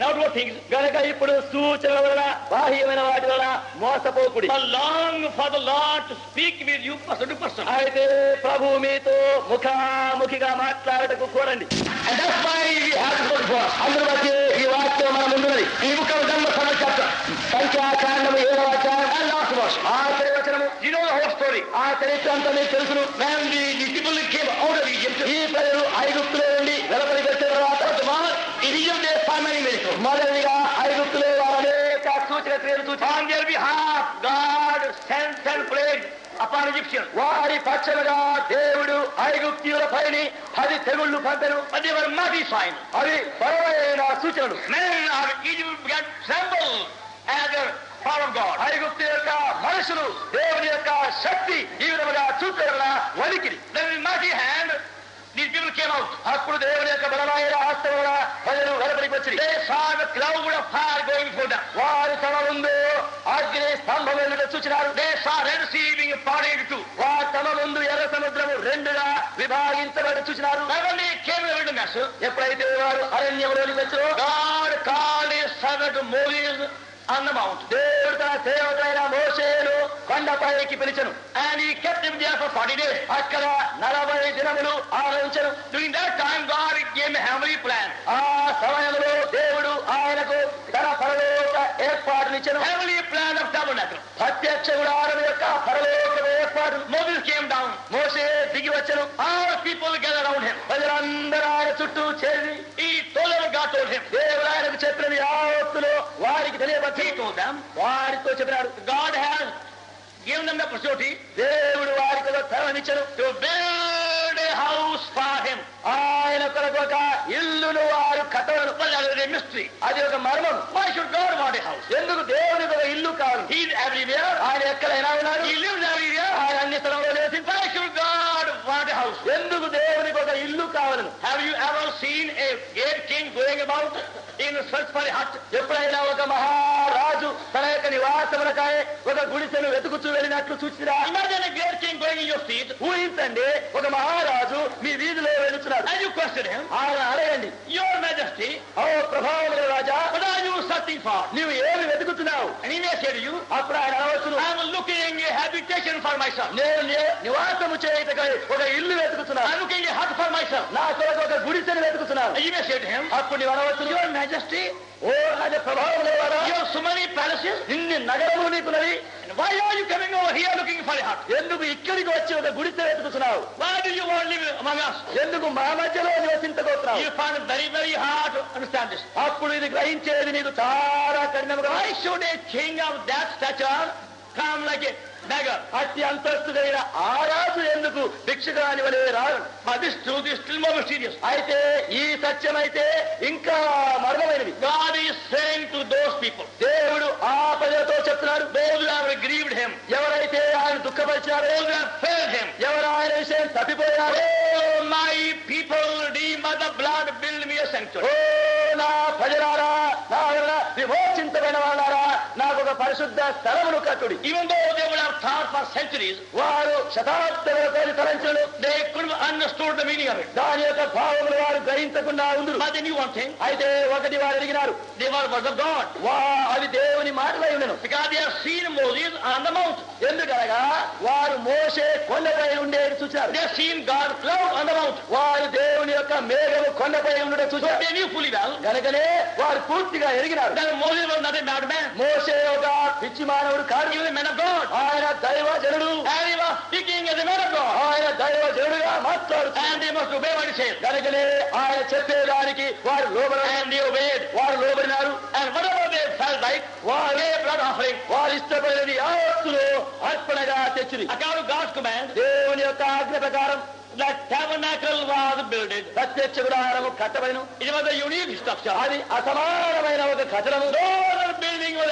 and outward things, గనక ఇప్పుడు సూచనల వలన బాహ్యమైన వాటి వలన మోసపోకుడి but long for the Lord to speak with you person to person. అయితే ప్రభు మీతో ముఖాముఖిగా మాట్లాడటకు కోరండి And that's why we have to go for us. అందును బట్టి ఈ వాక్యం మన ముందున్నది In the book of Dhamma Samachatra, సంఖ్యాకాండము ఏడవ అధ్యాయం and last verse. ఆఖరి వచనము You know the whole story. ఆ చరిత్ర అంతా మీకు తెలుసును When the, the people came out of Egypt, ఈ ప్రజలు ఐగుప్తులో నుండి వెలపలికి వచ్చిన తర్వాత in Egypt they saw many miracles. మొదటిగా ఐగుప్తులో వారు అనేక సూచన క్రియలు చూచి On their behalf, God sent ten plagues upon Egyptians. వారి పక్షముగా దేవుడు ఐగుప్తీయుల పైని పది తెగుళ్లు పంపెను But they were mighty signs. అవి బలమైన సూచనలు Men of Egypt began to tremble at the power of God. ఐగుప్తు యొక్క మనుషులు దేవుని యొక్క శక్తి ఈ విధముగా చూపేలా వణికిరి Then with mighty hand, these people came out. అప్పుడు దేవుని యొక్క బలమైన హస్తం వలన ప్రజలు వెలపలికి వచ్చి They saw the cloud of fire going before them. వారి తమ ముందు అగ్ని స్తంభం ఎదుట చూచినారు They saw Red Sea being parted into two. వారి తమ ముందు ఎర్ర సముద్రము రెండుగా విభాగించబడి చూచినారు But when they came to the wilderness, ఎప్పుడైతే వారు అరణ్యంలోకి వచ్చారో God called his servant Moses on the mount. దేవుడు తన సేవకుడైన మోషేను కొండపైకి పిలిచెను And he kept him there for 40 days. అక్కడ నలభై దినములు ఆలోచించను During that time, God gave him a heavenly plan. ఆ సమయంలో దేవుడు ఆయనకు తన పరలోక ఏర్పాటునిచ్చెను Heavenly plan of tabernacle. ప్రత్యక్ష గుడారం యొక్క పరలోక ఏర్పాటు Moses came down. మోసే దిగి వచ్చెను All people gathered around him. ప్రజలందరూ ఆయన చుట్టూ చేరి He told them what God told him. దేవుడు ఆయనకు చెప్పినది యావత్తులో వారికి తెలియబట్టి He told them, వారితో చెప్పినాడు God has given them the opportunity దేవుడు వారికి ఒక తరమిచ్చను to build a house for him. ఆయన కొరకు ఒక ఇల్లును వారు కట్టవలను But that is a mystery. అది ఒక మర్మం Why should God want a house? ఎందుకు దేవునికి ఒక ఇల్లు కావాలి He is everywhere. ఆయన ఎక్కడైనా ఉన్నాడు He lives everywhere. ఆయన అన్ని స్థలంలో లేచి Why should God want a house? ఎందుకు దేవునికి ఒక ఇల్లు కావాలను Have you ever seen a great king going about in search for a hut? ఎప్పుడైనా ఒక మహారాజు తన యొక్క నివాసములకాయ ఒక గుడిసెను వెతుకుచూ వెళ్ళినట్లు చూసిరా Imagine a great king going in your street ఊహించండి ఒక మహారాజు మీ వీధిలో వెళుతున్నాడు and you question him, ఆయన అడగండి Your Majesty, ఓ ప్రభావం రాజా what are you searching for? నీవు ఏమి వెతుకుతున్నావు And he may say to you, అప్పుడు ఆయన అనవచ్చును I am looking a habitation for myself. నేను ని- నివాసము చేయుటకై ఒక ఇల్లు వెతుకుతున్నాను I am looking a hut for myself. నా కొరకు ఒక గుడిసెను వెతుకుతున్నాను And you may say to him, అప్పుడు నీవు అనవచ్చును Your Majesty, ఓ రాజ ప్రభావం you have so many palaces. ఇన్ని నగరములు నీకున్నది And why are you coming over here looking for a hut? ఎందుకు ఇక్కడికి వచ్చి ఒక గుడిసె వెతుకుతున్నావు Why do you want to live among us? ఎందుకు మా మధ్యలో నివసించబోతున్నావు You find it very, very hard to understand this. అప్పుడు ఇది గ్రహించేది నీకు చాలా కఠినముగా Why should a king of that stature come like a beggar? అతి అంతస్తు కలిగిన ఆ రాజు ఎందుకు భిక్షగాని వలె రాడు But this truth is still more mysterious. అయితే ఈ సత్యమైతే ఇంకా మర్మమైనది God is saying to those people, దేవుడు ఆ ప్రజలతో చెప్తున్నాడు those who have grieved him, ఎవరైతే ఆయన దుఃఖపరిచారో those who have failed him, ఎవరు ఆయన విషయం తప్పిపోయారో Oh, my people, redeemed by the blood, build me a oh sanctuary. నా ప్రజలారా నా వలన విమోచించబడిన వాళ్ళారా నాకు ఒక పరిశుద్ధ స్థలమును కట్టుడి Even though they would have thought for centuries, వారు శతాబ్దముల పేరు తలంచుడు they couldn't have understood the meaning of it. దాని యొక్క భావములు వారు గ్రహించకుండా ఉందరు But they knew one thing, అయితే ఒకటి వారు అడిగినారు they were words of God. వా అది దేవుని మాటలై ఉండను Because they have seen Moses on the mount. ఎందుకనగా వారు మోసే కొండపై ఉండేది చూశారు They have seen God's cloud on the mount. వారు దేవుని యొక్క మేఘము కొండపై ఉండడం So చూశారు they knew fully well కనుకనే వారు పూర్తిగా ఎరిగినారు that Moses was not a madman. మోసే ఒక పిచ్చి మానవుడు కాదు He was a man of God. ఆయన దైవ జనుడు And he was speaking as a man of God. ఆయన దైవ జనుడుగా మాట్లాడుతారు And they must obey what he says. కనుకనే ఆయన చెప్పేదానికి వారు లోబడి And they obeyed. వారు లోబడినారు And whatever they felt like, వారు they blood offering. వారు ఇష్టపడినది యావత్తును అర్పణగా తెచ్చిరి According to God's command, దేవుని యొక్క ఆజ్ఞ ప్రకారం the tabernacle was built. ప్రత్యక్ష గుడారము కట్టబడిను It was a unique structure. అది అసమానమైన ఒక కట్టడము No other building was ever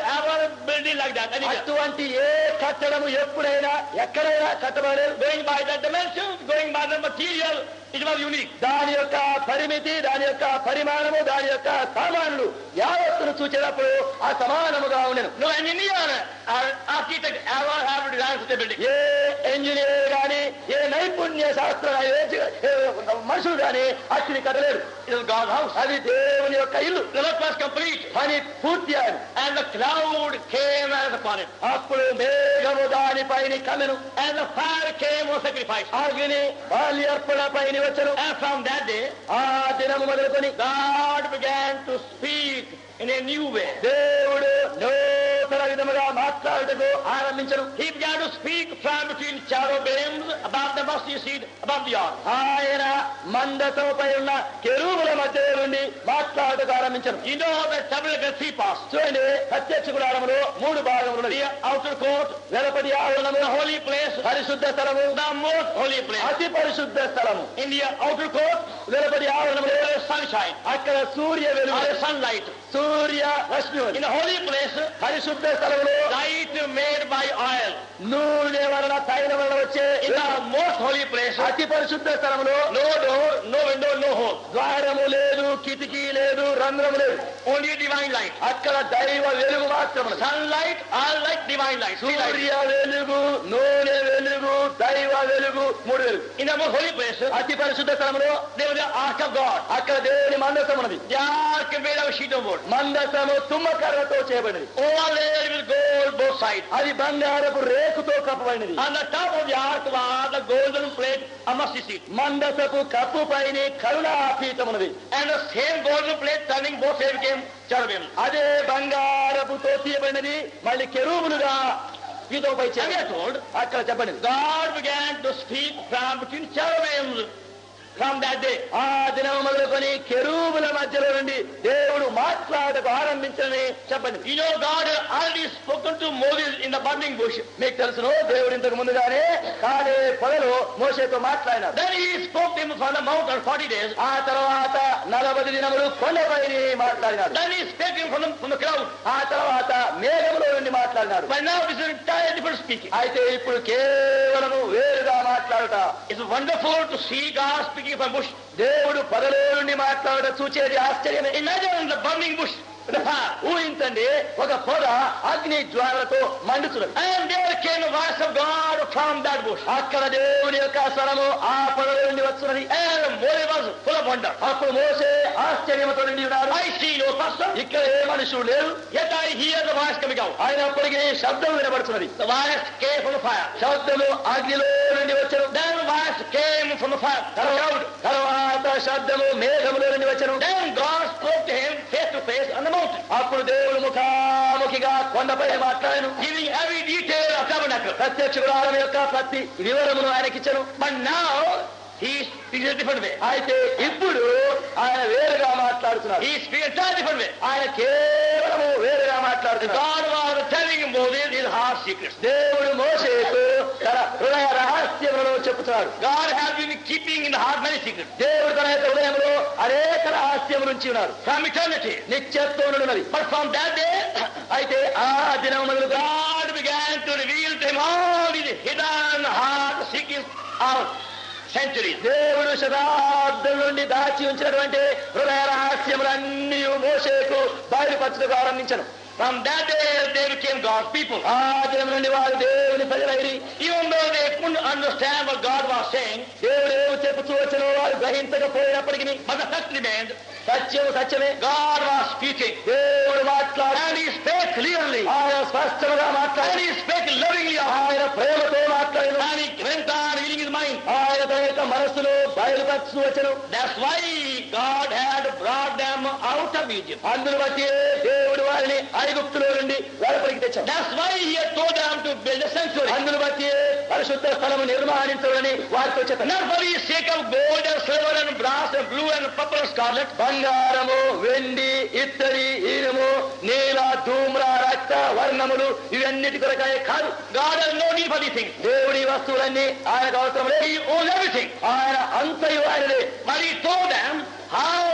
building like that. anywhere. అటువంటి ఏ కట్టడము ఎప్పుడైనా ఎక్కడైనా కట్టబడలేదు Going by the dimensions, going by the material, it was unique. దాని యొక్క పరిమితి దాని యొక్క పరిమాణము దాని యొక్క సామానులు యావత్తును చూచేటప్పుడు ఆ సమానముగా ఉండను No engineer or architect ever have designed such a building. ఏ ఇంజనీర్ గాని ఏ నైపుణ్య శాస్త్ర ఏ జ- ఏ మనుషులు గాని అట్టిని కట్టలేరు It is God's house. అది దేవుని యొక్క ఇల్లు The work was complete. పని పూర్తి అయింది And the cloud came as upon it. అప్పుడు మేఘము దానిపైన కమెను And the fire came on sacrifice. అగ్ని బాల్యర్పణ పైన వచ్చను And from that day, ఆ దినము మొదలుకొని God began to speak in a new way. దేవుడు నూతన విధముగా మాట్లాడుటకు ఆరంభించను He began to speak from between cherubims about the mustard seed above the ark. ఆయన మందసముపై ఉన్న కెరూబుల మధ్య నుండి మాట్లాడుటకు ఆరంభించను You know the tabernacle three parts. చూడండి ప్రత్యక్ష గుడారములో మూడు భాగములు The outer court, వెలపటి ఆవరణము the holy place, పరిశుద్ధ స్థలము the most holy place. అతి పరిశుద్ధ స్థలము In the outer court, వెలపటి ఆవరణములో there is sunshine అక్కడ సూర్య or వెలుగు a sunlight. Surya Rashmi In the holy place, పరిశుద్ధ స్థలములో light made by oil. నూనె వలన తైల వలన వచ్చే In the most holy place, అతి పరిశుద్ధ స్థలములో no door, no window, no hole. ద్వారము లేదు కిటికీ లేదు రంధ్రము లేదు Only divine light. అక్కడ దైవ వెలుగు మాత్రము Sunlight, all light, divine light. Three lights. సూర్య వెలుగు నూనె వెలుగు దైవ వెలుగు మూడు వెలుగు In the most holy place, అతి పరిశుద్ధ స్థలములో there was the ark of God. అక్కడ దేవుని మందసం ఉన్నది The ark made of sheet of wood. మందసము తుమ్మకర్రతో చేయబడినది All laid with gold both sides. అది బంగారపు రేకుతో కప్పబడినది On the top of the ark was the golden plate of mustard seed. మందసపు కప్పు పైన కరుణాపీఠం ఉన్నది And the same golden plate turning both sides became cherubim. అదే బంగారపుతో తీయబడినది మళ్ళీ కెరూబులుగా పీఠంపై And we are చేయబడింది. told అక్కడ చెప్పండి God began to speak from between cherubims from that day. ఆ దినం మొదలుకొని కెరూబుల మధ్యలో నుండి దేవుడు మాట్లాడకు ఆరంభించని చెప్పండి You know, God had already spoken to Moses in the burning bush. మీకు తెలుసును దేవుడు ఇంతకు ముందుగానే కాలే పొగలు మోసేతో మాట్లాడినాడు Then he spoke to him from the mountain 40 days. ఆ తర్వాత నలభై దినములు కొండపైన మాట్లాడినాడు Then he spoke to him from the, from the cloud. ఆ తర్వాత మేఘములో నుండి మాట్లాడినాడు But now this is entirely different speaking. అయితే ఇప్పుడు కేవలము వేరుగా మాట్లాడుట It's wonderful to see God speaking from bush. దేవుడు పగలో నుండి మాట్లాడుట చూచేది ఆశ్చర్యమే Imagine the burning bush with the fire. ఊహించండి ఒక పొగ అగ్ని జ్వాలతో మండుతున్నది And there came the voice of God from that bush. అక్కడ దేవుని యొక్క స్వరము ఆ పొగలో నుండి వస్తున్నది And Moses was full of wonder. అప్పుడు మోసే ఆశ్చర్యముతో నిండి ఉన్నాడు I see no person, ఇక్కడ ఏ మనుషుడు లేరు yet I hear the voice coming out. అయినప్పటికీ శబ్దం వినబడుతున్నది The voice came from the fire. శబ్దము అగ్నిలో నుండి వచ్చను Then the voice came from the fire. The cloud. తర్వాత శబ్దము మేఘములో నుండి వచ్చను Then God spoke to him face to face on the mountain, అప్పుడు దేవుడు ముఖాముఖిగా కొండపై మాట్లాడను giving every detail of tabernacle. ప్రత్యక్ష గుడారం యొక్క ప్రతి వివరమును ఆయనకిచ్చను But now he speaks a different way. అయితే ఇప్పుడు ఆయన వేరుగా మాట్లాడుతున్నారు He speaks entirely different way. ఆయన కేవలము వేరుగా మాట్లాడుతున్నారు God was telling Moses his heart secrets. దేవుడు మోసేకు తన హృదయ రహస్యములను చెప్పుతున్నాడు God has been keeping in the heart many secrets. దేవుడు తన యొక్క హృదయంలో అనేక రహస్యము నుంచి ఉన్నారు From eternity. నిత్యత్వం నుండి ఉన్నది But from that day, అయితే ఆ దినం మొదలుగా God began to reveal to him all these hidden heart secrets of centuries. దేవుడు శతాబ్దం నుండి దాచి ఉంచినటువంటి హృదయ రహస్యములన్నీ మోసేకు బయలుపరచుటకు ఆరంభించను From that day, they became God's people. ఆ దినం నుండి వారు దేవుని ప్రజలైరి Even though they couldn't understand what God was saying, దేవుడు ఏమి చెప్పుతూ వచ్చినో వారు గ్రహించకపోయినప్పటికీ but the fact remained, సత్యం సత్యమే God was speaking. దేవుడు మాట్లాడి And he spake clearly. ఆయన స్పష్టంగా And మాట్లాడి he spake lovingly. ఆయన ప్రేమతో మాట్లాడిన And he went on revealing his mind. ఆయన తన యొక్క మనస్సులో బయలుపరచు వచ్చను That's why God had brought them out of Egypt. అందును బట్టి దేవుడు వారిని ఐగుప్తులో నుండి వెలపలికి తెచ్చాడు That's why he had told them to build a sanctuary. అందును బట్టి పరిశుద్ధ స్థలము నిర్మాణించడని వారితో చెప్పాను Not for the sake of gold and silver and brass and blue and purple and scarlet, బంగారము వెండి ఇత్తడి ఈనము నీల ధూమ్ర రక్త వర్ణములు ఇవన్నిటి కొరకాయ కాదు God has no need for these things. దేవుడి వస్తువులన్నీ ఆయనకు అవసరం లేదు He owns everything. ఆయన అంతయు ఆయనదే But he told them how they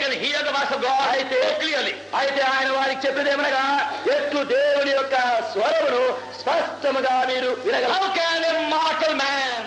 can hear the voice of God అయితే so clearly. అయితే ఆయన వారికి చెప్పేదేమనగా ఎట్లు దేవుని యొక్క స్వరమును స్పష్టముగా మీరు వినగలరు How can a mortal man,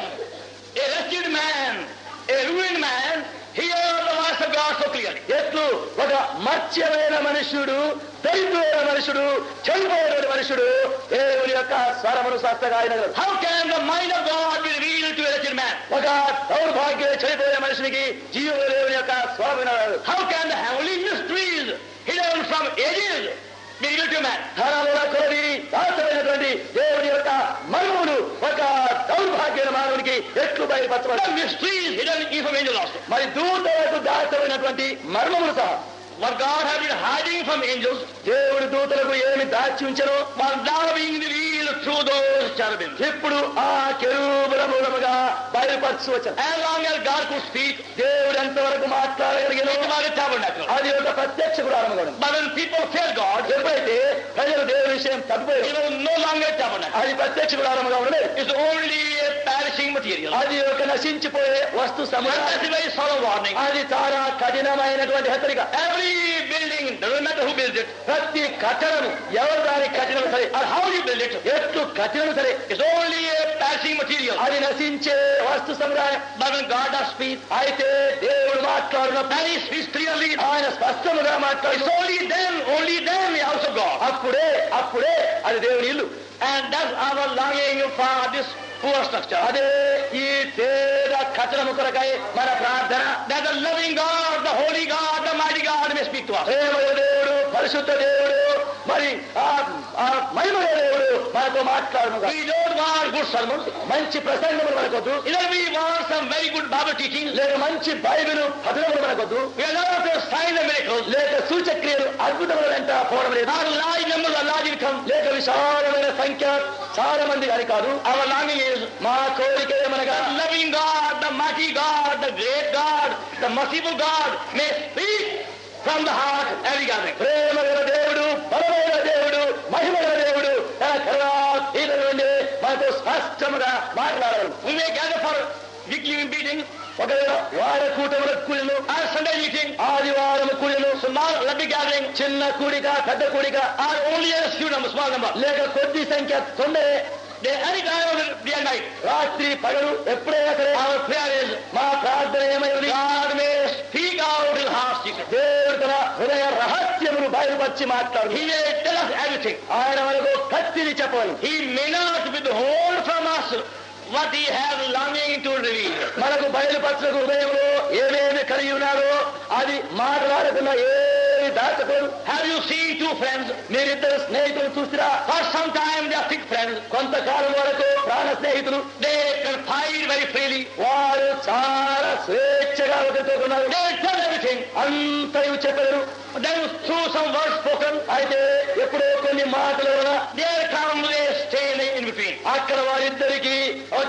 a wretched man, a ruined man, hear the voice of God so clearly? ఎట్లు ఒక మత్స్యమైన మనుష్యుడు దరిద్రుడైన మనుషుడు చనిపోయిన మనుషుడు దేవుని యొక్క స్వరమును స్పష్టంగా వినగలరు How can the mind of God be revealed to a wretched man? ఒక దౌర్భాగ్య చనిపోయిన మనుషునికి జీవ దేవుని యొక్క స్వరం వినగలరు How can the heavenly mysteries hidden from ages be revealed to a man? ధనాల కొలది దాసమైనటువంటి దేవుని యొక్క మర్మములు ఒక దౌర్భాగ్యమైన మానవునికి ఎట్లు The బయలుపరచబడతాయి mysteries hidden even from angels also. మరి దూతలకు దాసమైనటువంటి మర్మములు సహా What God has been hiding from angels దేవుడు దూతలకు ఏమి దాచి ఉంచనో was now being revealed through those cherubim. ఇప్పుడు ఆ కెరూబుల మూలముగా బయలుపరచు వచ్చాను As long as God could speak, దేవుడు ఎంతవరకు మాట్లాడగలిగిన it was a tabernacle. అది ఒక ప్రత్యక్ష గుడారము But when people fear God, ఎప్పుడైతే ప్రజలు దేవుని విషయం it తప్పిపోయారు was no longer a tabernacle. అది ప్రత్యక్ష గుడారముగా ఉండలేదు It's only a perishing material. అది ఒక నశించిపోయే వస్తు And సముదాయం that's a very solemn warning. అది చాలా కఠినమైనటువంటి హెచ్చరిక Every building, doesn't matter who builds it, ప్రతి కట్టడము ఎవరు దాని కఠినం సరే or how you build it, ఎట్లు కఠినం సరే it's only a perishing material. అది నశించే వస్తు సముదాయం But when God does speak, అయితే దేవుడు మాట్లాడినప్పుడు and He speaks clearly, ఆయన స్పష్టముగా మాట్లాడు it's only then, only then the house of God. అప్పుడే అప్పుడే అది దేవుని ఇల్లు And that's our longing for this poor structure. అదే ఈ పేద కట్టడము కొరకై మన ప్రార్థన That the loving God, the holy God, the mighty God may speak to us. ప్రేమల దేవుడు పరిశుద్ధ దేవుడు మరి ఆ ఆ మహిమల దేవుడు మనతో మాట్లాడును We don't want good sermons. మంచి ప్రసంగములు మనకొద్దు Either we want some very good Bible teaching, లేక మంచి బైబిల్ పదనములు మనకొద్దు we are not after signs and miracles, లేక సూచక్రియలు అద్భుతముల వెంట పోవడం లేదు not large numbers or large income. లేక విశాలమైన సంఖ్య చాలా మంది అని కాదు Our longing is మా కోరిక ఏమనగా the loving God, the mighty God, the great God, the merciful God may speak from the heart every gathering. ప్రేమ గల దేవుడు బలమైన దేవుడు మహిమ గల దేవుడు తన కరుణాశీల నుండి మనతో స్పష్టముగా మాట్లాడగలరు We may gather for weekly meeting ఒకవేళ వార కూటముల కూడిను or Sunday meeting, ఆదివారం కూడిను small, lovely gathering, చిన్న కూడిక పెద్ద కూడిక or only a few number, small number. లేక కొద్ది సంఖ్య తొందరే They, any time of the day and night, రాత్రి పగలు ఎప్పుడైనా సరే our prayer is మా ప్రార్థన ఏమైంది God may speak out his heart secret. దేవుడు తన హృదయ రహస్యములు బయలుపరిచి మాట్లాడు He may tell us everything. ఆయన మనకు కత్తిని చెప్పాలి He may not withhold from us what he has longing to reveal. మనకు బయలుపరచిన హృదయంలో ఏమేమి కలిగి ఉన్నారో అది మాట్లాడకుండా ఏమి దాచకూడదు Have you seen two friends? మీరిద్దరు స్నేహితులు చూసిరా For some time they are thick friends. కొంతకాలం వరకు ప్రాణ స్నేహితులు They confide very freely. వారు చాలా స్వేచ్ఛగా ఒకరితో ఉన్నారు They tell everything. అంతయు చెప్పారు Then through some words spoken, అయితే ఎప్పుడో కొన్ని మాటల వలన there comes a stain in between. అక్కడ వారిద్దరికి ఒక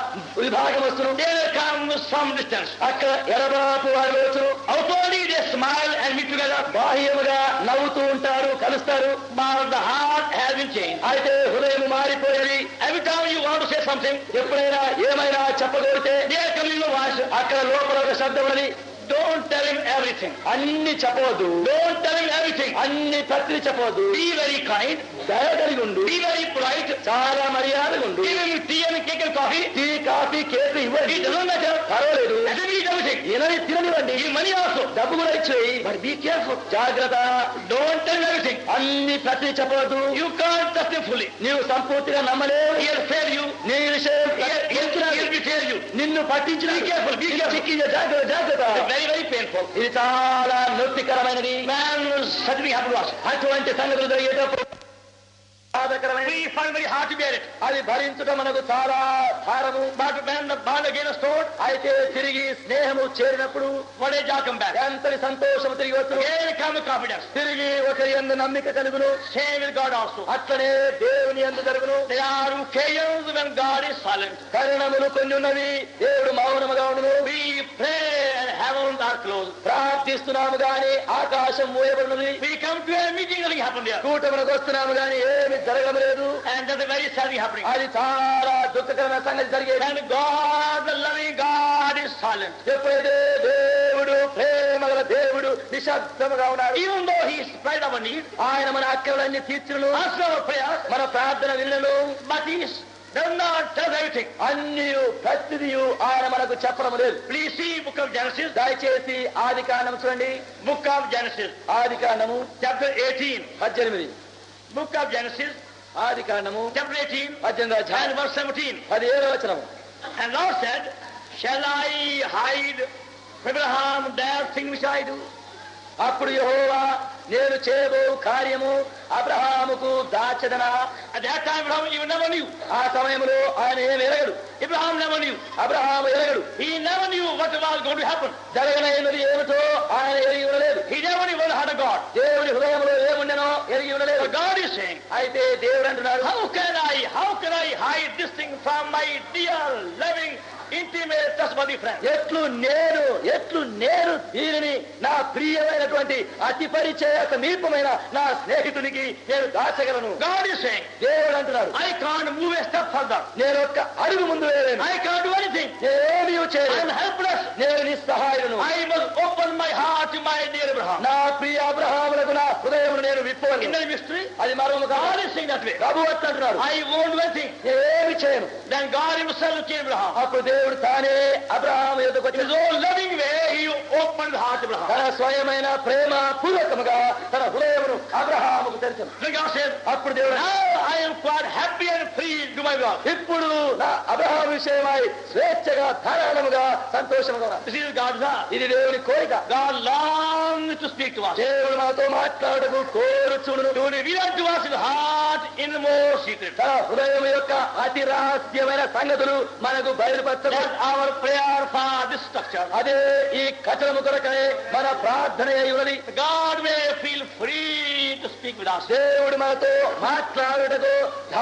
విభాగం వస్తును There comes some distance. అక్కడ ఎడబాపు వారు వచ్చును Outwardly they smile and meet together, బాహ్యముగా నవ్వుతూ ఉంటారు కలుస్తారు but the heart has been changed. అయితే హృదయం మారిపోయేది Every time you want to say something, ఎప్పుడైనా ఏమైనా చెప్పగలిగితే there comes in a voice. అక్కడ లోపల ఒక శబ్దం ఉన్నది Don't tell him everything. అన్ని చెప్పవద్దు Don't tell him everything. అన్ని ప్రతి చెప్పవద్దు Be very kind. దయ కలిగి ఉండు Be very polite. చాలా మర్యాదగా ఉండు Give him tea and cake and coffee. Tea coffee cake ఇవ్వండి It doesn't matter. పర్వాలేదు Let him eat everything. తినని తిననివ్వండి Give money also. డబ్బు కూడా ఇచ్చేయి మరి బీ కేర్ఫుల్ జాగ్రత్త Don't tell him everything. అన్ని ప్రతి చెప్పవద్దు You can't trust him fully. నీవు సంపూర్తిగా నమ్మలేవు He'll fail you. నీ విషయం He'll, he'll, he'll betray you. నిన్ను పట్టించిన Be careful, be careful. చిక్కించే జాగ్రత్త జాగ్రత్త It's very, very painful. ఇది చాలా నృత్యకరమైనది Man, such thing happened to us. అటువంటి సంగతులు జరిగేటప్పుడు బాధకరమైనది We find very hard to bear it. అది భరించడం మనకు చాలా భారము But when the bond again is stored, అయితే తిరిగి స్నేహము చేరినప్పుడు what a joy come back. ఎంతటి సంతోషం తిరిగి వచ్చును Again come the confidence. తిరిగి ఒకరి ఎందు నమ్మిక కలుగును Same with God also. అట్లనే దేవుని ఎందు జరుగును There are occasions when God is silent. కరణములు కొన్ని ఉన్నవి దేవుడు మౌనముగా ఉండును We pray and heavens are closed. ప్రార్థిస్తున్నాము గాని ఆకాశం మూయబడినది We come to a meeting, nothing happened there. కూటములకు వస్తున్నాము గాని ఏమి జరగడం లేదు And that's a very sad thing happening. అది చాలా దుఃఖకరమైన సంగతి జరిగేది And God, the loving God, is silent. ఎప్పుడైతే దేవుడు ప్రేమ గల దేవుడు నిశ్శబ్దముగా ఉన్నాడు Even though He supplied our need, ఆయన మన అక్కలన్నీ తీర్చును answered our prayers, మన ప్రార్థన వినను but He does not tell us everything. అన్ని ప్రతిదియు ఆయన మనకు చెప్పడం లేదు Please see Book of Genesis, దయచేసి ఆది కాండం చూడండి Book of Genesis, ఆది కాండము chapter 18. పద్దెనిమిది Book of Genesis, ఆది కాండము chapter 18, పద్దెనిమిది and అధ్యాయం verse 17. పదిహేడు వచనము And Lord said, Shall I hide from Abraham that thing which I do? అప్పుడు యెహోవా నేను చేయబో కార్యము అబ్రహాముకు దాచదనా At that time, Abraham even never knew. ఆ సమయంలో ఆయన ఏమి ఎరగడు Abraham never knew. Abraham ఎరగడు He never knew what was going to happen. జరగనైనది ఏమిటో ఆయన ఎరిగి ఉండలేదు He never knew what heart of God. దేవుని హృదయంలో ఏముండెనో ఎరిగి ఉండలేదు But God is saying, అయితే దేవుడు అంటున్నాడు How can I, how can I hide this thing from my dear, loving, intimate, trustworthy friend? ఎట్లు నేను ఎట్లు నేను దీనిని నా ప్రియమైనటువంటి అతి పరిచయ సమీపమైన నా స్నేహితునికి నేను దాచగలను God is saying, దేవుడు అంటున్నాడు I can't move a step further. నేను ఒక్క అడుగు ముందు వేయలేను I can't do anything. నేనేమీ I am చేయలేను helpless. నేను నిస్సహాయులను I must open my heart to my dear Abraham. నా ప్రియ అబ్రహాములకు నా హృదయమును నేను In విప్పవలను the mystery, అది మరొక God కాదు. is saying that way. ప్రభు అట్లా అంటున్నాడు I won't do anything. నేనేమి చేయను Then God himself came to Abraham. అప్పుడు దేవుడు తానే అబ్రహాం ఎదుకు In his వచ్చి own loving way, he opened the heart to Abraham. తన స్వయమైన ప్రేమ పూర్వకముగా తన హృదయమును అబ్రహాముకు తెరిచను Then God said, అప్పుడు దేవుడు Now I am quite happy and free to do my work. ఇప్పుడు నా అబ్రహాం విషయమై స్వేచ్ఛగా ధారాళముగా సంతోషముగా ఉన్నాను. This is God's heart. ఇది దేవుని కోరిక God longs to speak to us. దేవుడు మనతో మాట్లాడకు కోరుచుడును To reveal unto us his heart in the more secret. తన హృదయం యొక్క అతి రహస్యమైన సంగతులు మనకు బయలుపరచకు That's our prayer for this structure. అదే ఈ కథనము కొరకై మన ప్రార్థన అయి ఉన్నది God may feel free to speak with us. దేవుడు మనతో మాట్లాడుటకు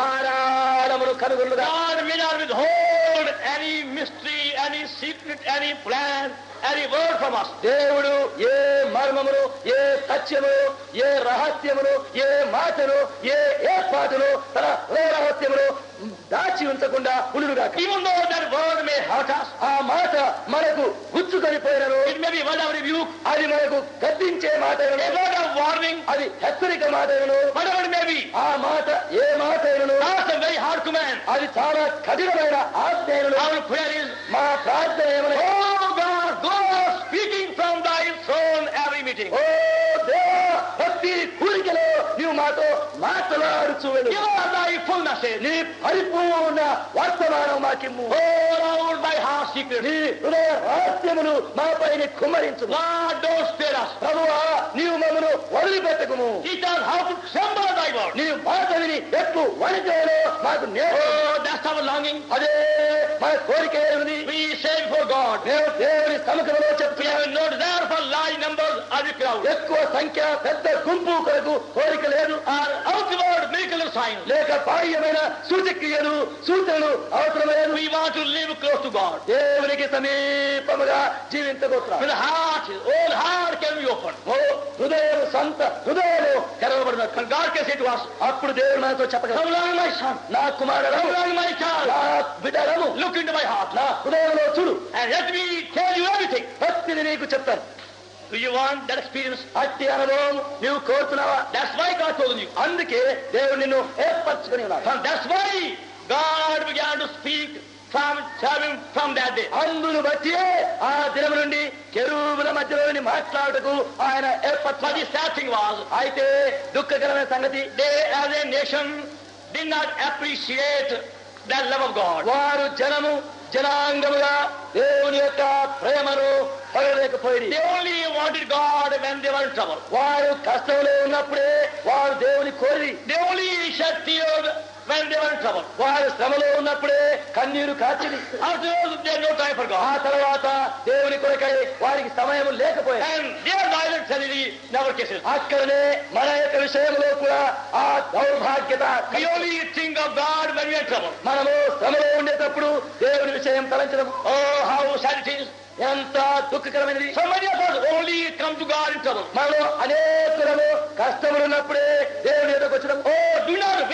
ధారాళమును కనుగొనుగా God may not withhold any mystery, any secret, any plan, any word from us. దేవుడు ఏ మర్మమును ఏ సత్యమును ఏ రహస్యమును ఏ మాటను ఏ ఏర్పాటును తన హృదయ రహస్యమును దాచి ఉంచకుండా ఉండుగాక Even though that word may hurt us, ఆ మాట మనకు గుచ్చుకొనిపోయినను it may be word of rebuke, అది మనకు గద్దించే మాట a word of warning, అది హెచ్చరిక మాట whatever it may be. ఆ మాట ఏ మాట That's a very hard command. అది చాలా కఠినమైన ఆజ్ఞలు Our prayer is, మా ప్రార్థన ఏమని Oh God, go speaking from thy throne every meeting. ఓ దేవా ప్రతి కూడికలో నీవు మాతో మాట్లాడుచు వెళ్ళు. Give us thy full message. నీ పరిపూర్ణ వర్తమానం మాకిమ్ము Pour out thy heart secret. నీ హృదయ రహస్యమును మాపై కుమ్మరించు Lord, don't spare us. ప్రభువా నీవు మమ్మను వదిలిపెట్టకుము Teach us how to tremble thy word. నీ మాట విని ఎట్లు వణికేలో మాకు నేర్పు Oh, that's our longing. అదే మన కోరిక ఏమిది We say before God, మేము దేవుని సముఖంలో we చెప్తున్నాం have no desire for large numbers as a crowd. ఎక్కువ సంఖ్య పెద్ద గుంపు కొరకు కోరిక లేదు Our outward miracle or sign. లేక బాహ్యమైన సూచక్రియలు సూచనలు అవసరమైన We want to live close to God. దేవునికి సమీపముగా జీవించబోతున్నాం With the heart, his own heart can be opened. ఓ హృదయం సొంత హృదయము తెరవబడిన And God can say to us, అప్పుడు దేవుడు మనతో చెప్పగలరు Come along, my son. నా కుమారుడు Come along, my child. నా బిడ్డలను Look into my heart. నా హృదయంలో చూడు And let me tell you everything. భక్తిని నీకు చెప్తాను Do you want that experience? అట్టి అనుభవం నీవు కోరుతున్నావా That's why God told you. అందుకే దేవుడు నిన్ను ఏర్పరచుకుని ఉన్నాడు And that's why God began to speak from cherubim from that day. అందును బట్టి ఆ దినము నుండి కెరూబుల మధ్యలోని మాట్లాడుటకు ఆయన But ఏర్పరచు the sad thing was, అయితే దుఃఖకరమైన సంగతి they as a nation did not appreciate that love of God. వారు జనము జనాంగముగా దేవుని యొక్క ప్రేమను పగలేకపోయింది They only wanted God when they were in trouble. వారు కష్టంలో ఉన్నప్పుడే వారు దేవుని కోరి They only shed tears when they were in trouble. వారు శ్రమలో ఉన్నప్పుడే కన్నీరు కార్చింది Afterwards, they had no time for ఆ God. తర్వాత దేవుని కొరకై వారికి సమయం లేకపోయింది And their violent tragedy never kisses. అక్కడనే మన యొక్క విషయంలో కూడా ఆ దౌర్భాగ్యత We only think of God when we are in trouble. మనము శ్రమలో ఉండేటప్పుడు దేవుని విషయం తలంచడం Oh, how sad it is. ఎంత దుఃఖకరమైనది So many of us only come to God in trouble. మనలో అనేకులము కష్టములు ఉన్నప్పుడే దేవుని ఎదుకు వచ్చడం Oh, do not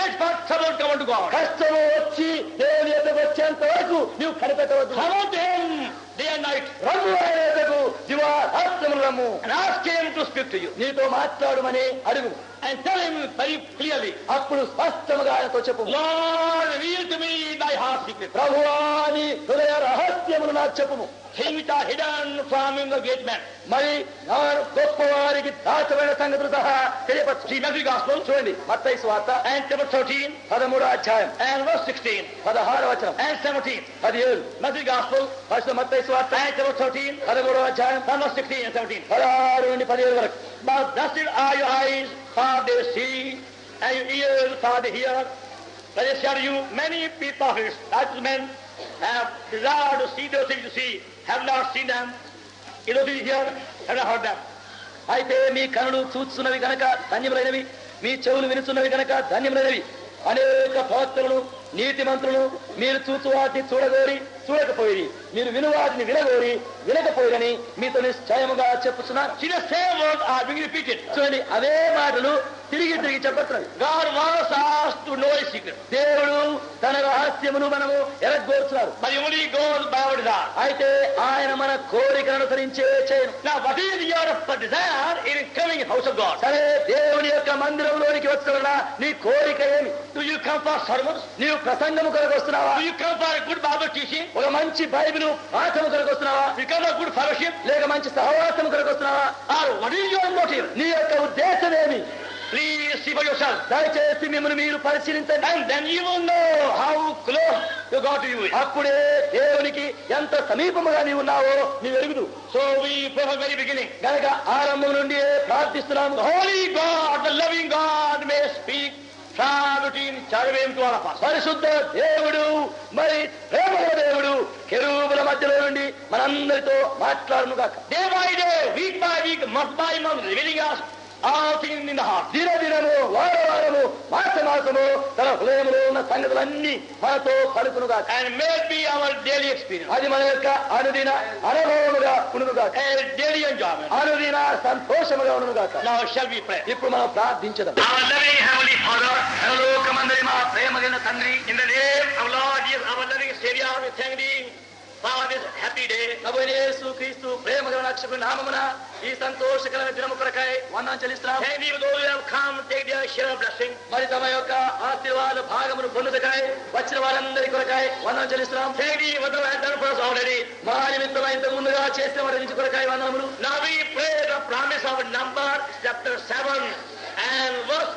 wait for trouble to come to God. కష్టము వచ్చి దేవుని ఎద్దకు వచ్చేంత వరకు నీవు కనిపెట్టవద్దు Come out to Him day and night రమ్ము ఆయన ఎద్దకు దివారాత్రములు రమ్ము and ask Him to speak to you నీతో మాట్లాడమని అడుగు and tell Him very clearly, అప్పుడు స్పష్టముగా ఆయనతో చెప్పు Lord, reveal to me thy heart secret. ప్రభువాని హృదయ రహస్యములు నాకు చెప్పుము Things which are hidden from him, the great man. మరి నా గొప్పవారికి దాచమైన సంగతులు సహా తెలియపరచు See Matthew Gospel చూడండి మత్తయి వార్త and chapter 13 పదమూడో అధ్యాయం and verse 16 పదహారు వచనం and 17. పదిహేడు Matthew Gospel ఫస్ట్ మత్తయి వార్త and chapter 13 పదమూడో అధ్యాయం from verse 16 and 17. పదహారు నుండి పదిహేడు వరకు But blessed are your eyes, for they see, and your ears, for they hear. Let us tell you, many people, righteous men, have desired to see those things you see, have not seen them. Those things you hear, have not heard them. అయితే మీ కనులు చూస్తున్నవి గనక ధన్యములైనవి మీ చెవులు వినుచున్నవి గనక ధన్యములైనవి అనేక ప్రవక్తలను నీతిమంతులను మీరు చూచు వాటిని చూడగోరి చూడకపోయి మీరు విను వాటిని వినగోరి వినకపోయిరని మీతో నిశ్చయముగా చెప్పుచున్నాను See, the same words are being repeated. చూడండి అవే మాటలు తిరిగి తిరిగి చెప్పట్టున్నవి God wants us to know His secret. దేవుడు తన రహస్యమును మనము ఎరగోరుచున్నారు But He only goes by our desire. అయితే ఆయన మన కోరికను అనుసరించే చేయను Now, what is your desire in coming in house of God? సరే దేవుని యొక్క మందిరంలోనికి వస్తున్నా నీ కోరిక ఏమి Do you come for sermons? నీవు ప్రసంగము కొరకు వస్తున్నావా Do you come for a good Bible teaching? ఒక మంచి బైబిల్ పాఠము కొరకు వస్తున్నావా Do you come for good fellowship? లేక మంచి సహవాసం కొరకు వస్తున్నావా Or what is your motive? నీ యొక్క ఉద్దేశం ఏమి Please see for yourself. దయచేసి మిమ్మల్ని మీరు పరిశీలించండి And then you will know how close to God to you is. అప్పుడే దేవునికి ఎంత సమీపముగా నీవు ఉన్నావో నీవు ఎరుగుదు So we pray from the very beginning. గనక ఆరంభం నుండి ప్రార్థిస్తున్నాము The Holy God, the loving God may speak from between cherubim to all of us. పరిశుద్ధ దేవుడు మరి ప్రేమల దేవుడు కెరూబుల మధ్యలో నుండి మనందరితో మాట్లాడును గాక Day by day, week by week, month by month, revealing us all things in the heart. దిన దినము వార వారము మాస మాసము తన హృదయంలో ఉన్న సంగతులన్నీ మనతో పలుకును గాక And may it be our daily experience. అది మన యొక్క అనుదిన అనుభవముగా ఉండును గాక And daily enjoyment. అనుదిన సంతోషముగా ఉండును గాక Now shall we pray. ఇప్పుడు మనం ప్రార్థించదాం Our loving Heavenly Father, పరలోకమందరి మా ప్రేమ కలిగిన తండ్రి in the name of Lord Jesus, our loving Savior, we thank thee for this happy day. ప్రభువైన యేసు క్రీస్తు ప్రేమ గల నక్షత్ర నామమున ఈ సంతోషకర దినము కొరకై వందనం చెల్లిస్తున్నాం Thank thee for those who have come, take their share of blessing. మరి తమ యొక్క ఆశీర్వాద భాగమును పొందుటకై వచ్చిన వారందరి కొరకై వందనం చెల్లిస్తున్నాం Thank thee for those who have done for us already. మా నిమిత్తమై ఇంత ముందుగా చేసిన వారి నుంచి కొరకై వందనములు Now we pray the promise of number chapter 7 and verse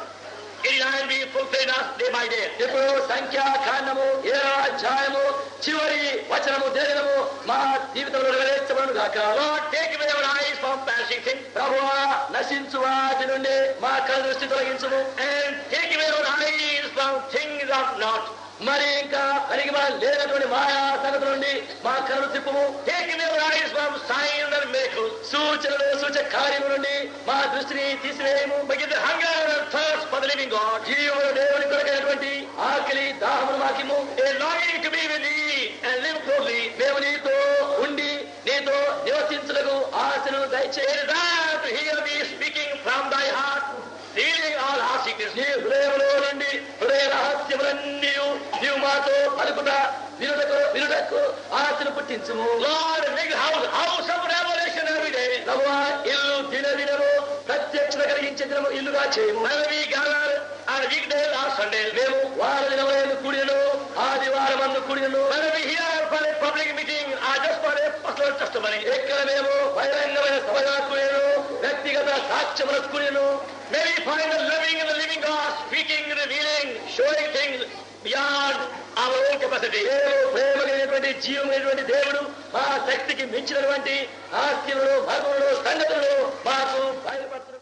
89 be fulfilled us day by day. ఇప్పుడు సంఖ్యా కాండము ఏడవ అధ్యాయము చివరి వచనము దేనము మా జీవితంలో నెరవేర్చబడును గాక Lord, take away our eyes from passing things ప్రభువా నశించు వాటి నుండి మా కళ్ళ దృష్టి తొలగించుము and take away our eyes from things of not. మరి ఇంకా అడిగి లేనటువంటి మాయా సంగతి నుండి మా కళ్ళు తిప్పుము Take away our eyes from signs and miracles. సూచనలు సూచక కార్యము నుండి మా దృష్టిని తీసివేయము But give the hunger and thirst for the living God. జీవుడు దేవుని కొరకైనటువంటి ఆకలి దాహమును మాకిము A longing to be with thee and live closely. మేము నీతో ఉండి నీతో నివసించుటకు ఆశను A దయచేసి desire to hear thee speaking from thy heart, revealing all our secrets. నీ హృదయంలో నుండి హృదయ రహస్యములన్నీ నీవు మాతో పలుకుట వినుటకు వినుటకు ఆశను పుట్టించుము Lord, make the house, house of revelation every day. ప్రభువా ఇల్లు దిన దినము ప్రత్యక్షత కలిగించే దినము ఇల్లుగా చేయము When we gather on weekdays or Sundays, మేము వార దినములందు కూడినను ఆదివారం అందు కూడినను when we hear for a public meeting or just for a personal testimony, ఎక్కడ మేము బహిరంగమైన సభగా కూడినను వ్యక్తిగత సాక్ష్యములకు కూడినను may we find the living and the living God speaking, revealing, showing things beyond our own capacity. దేవుడు ప్రేమ కలిగినటువంటి జీవమైనటువంటి దేవుడు మా శక్తికి మించినటువంటి ఆస్తిలను మర్మములు సంగతులను మాకు బయలుపడుతున్నారు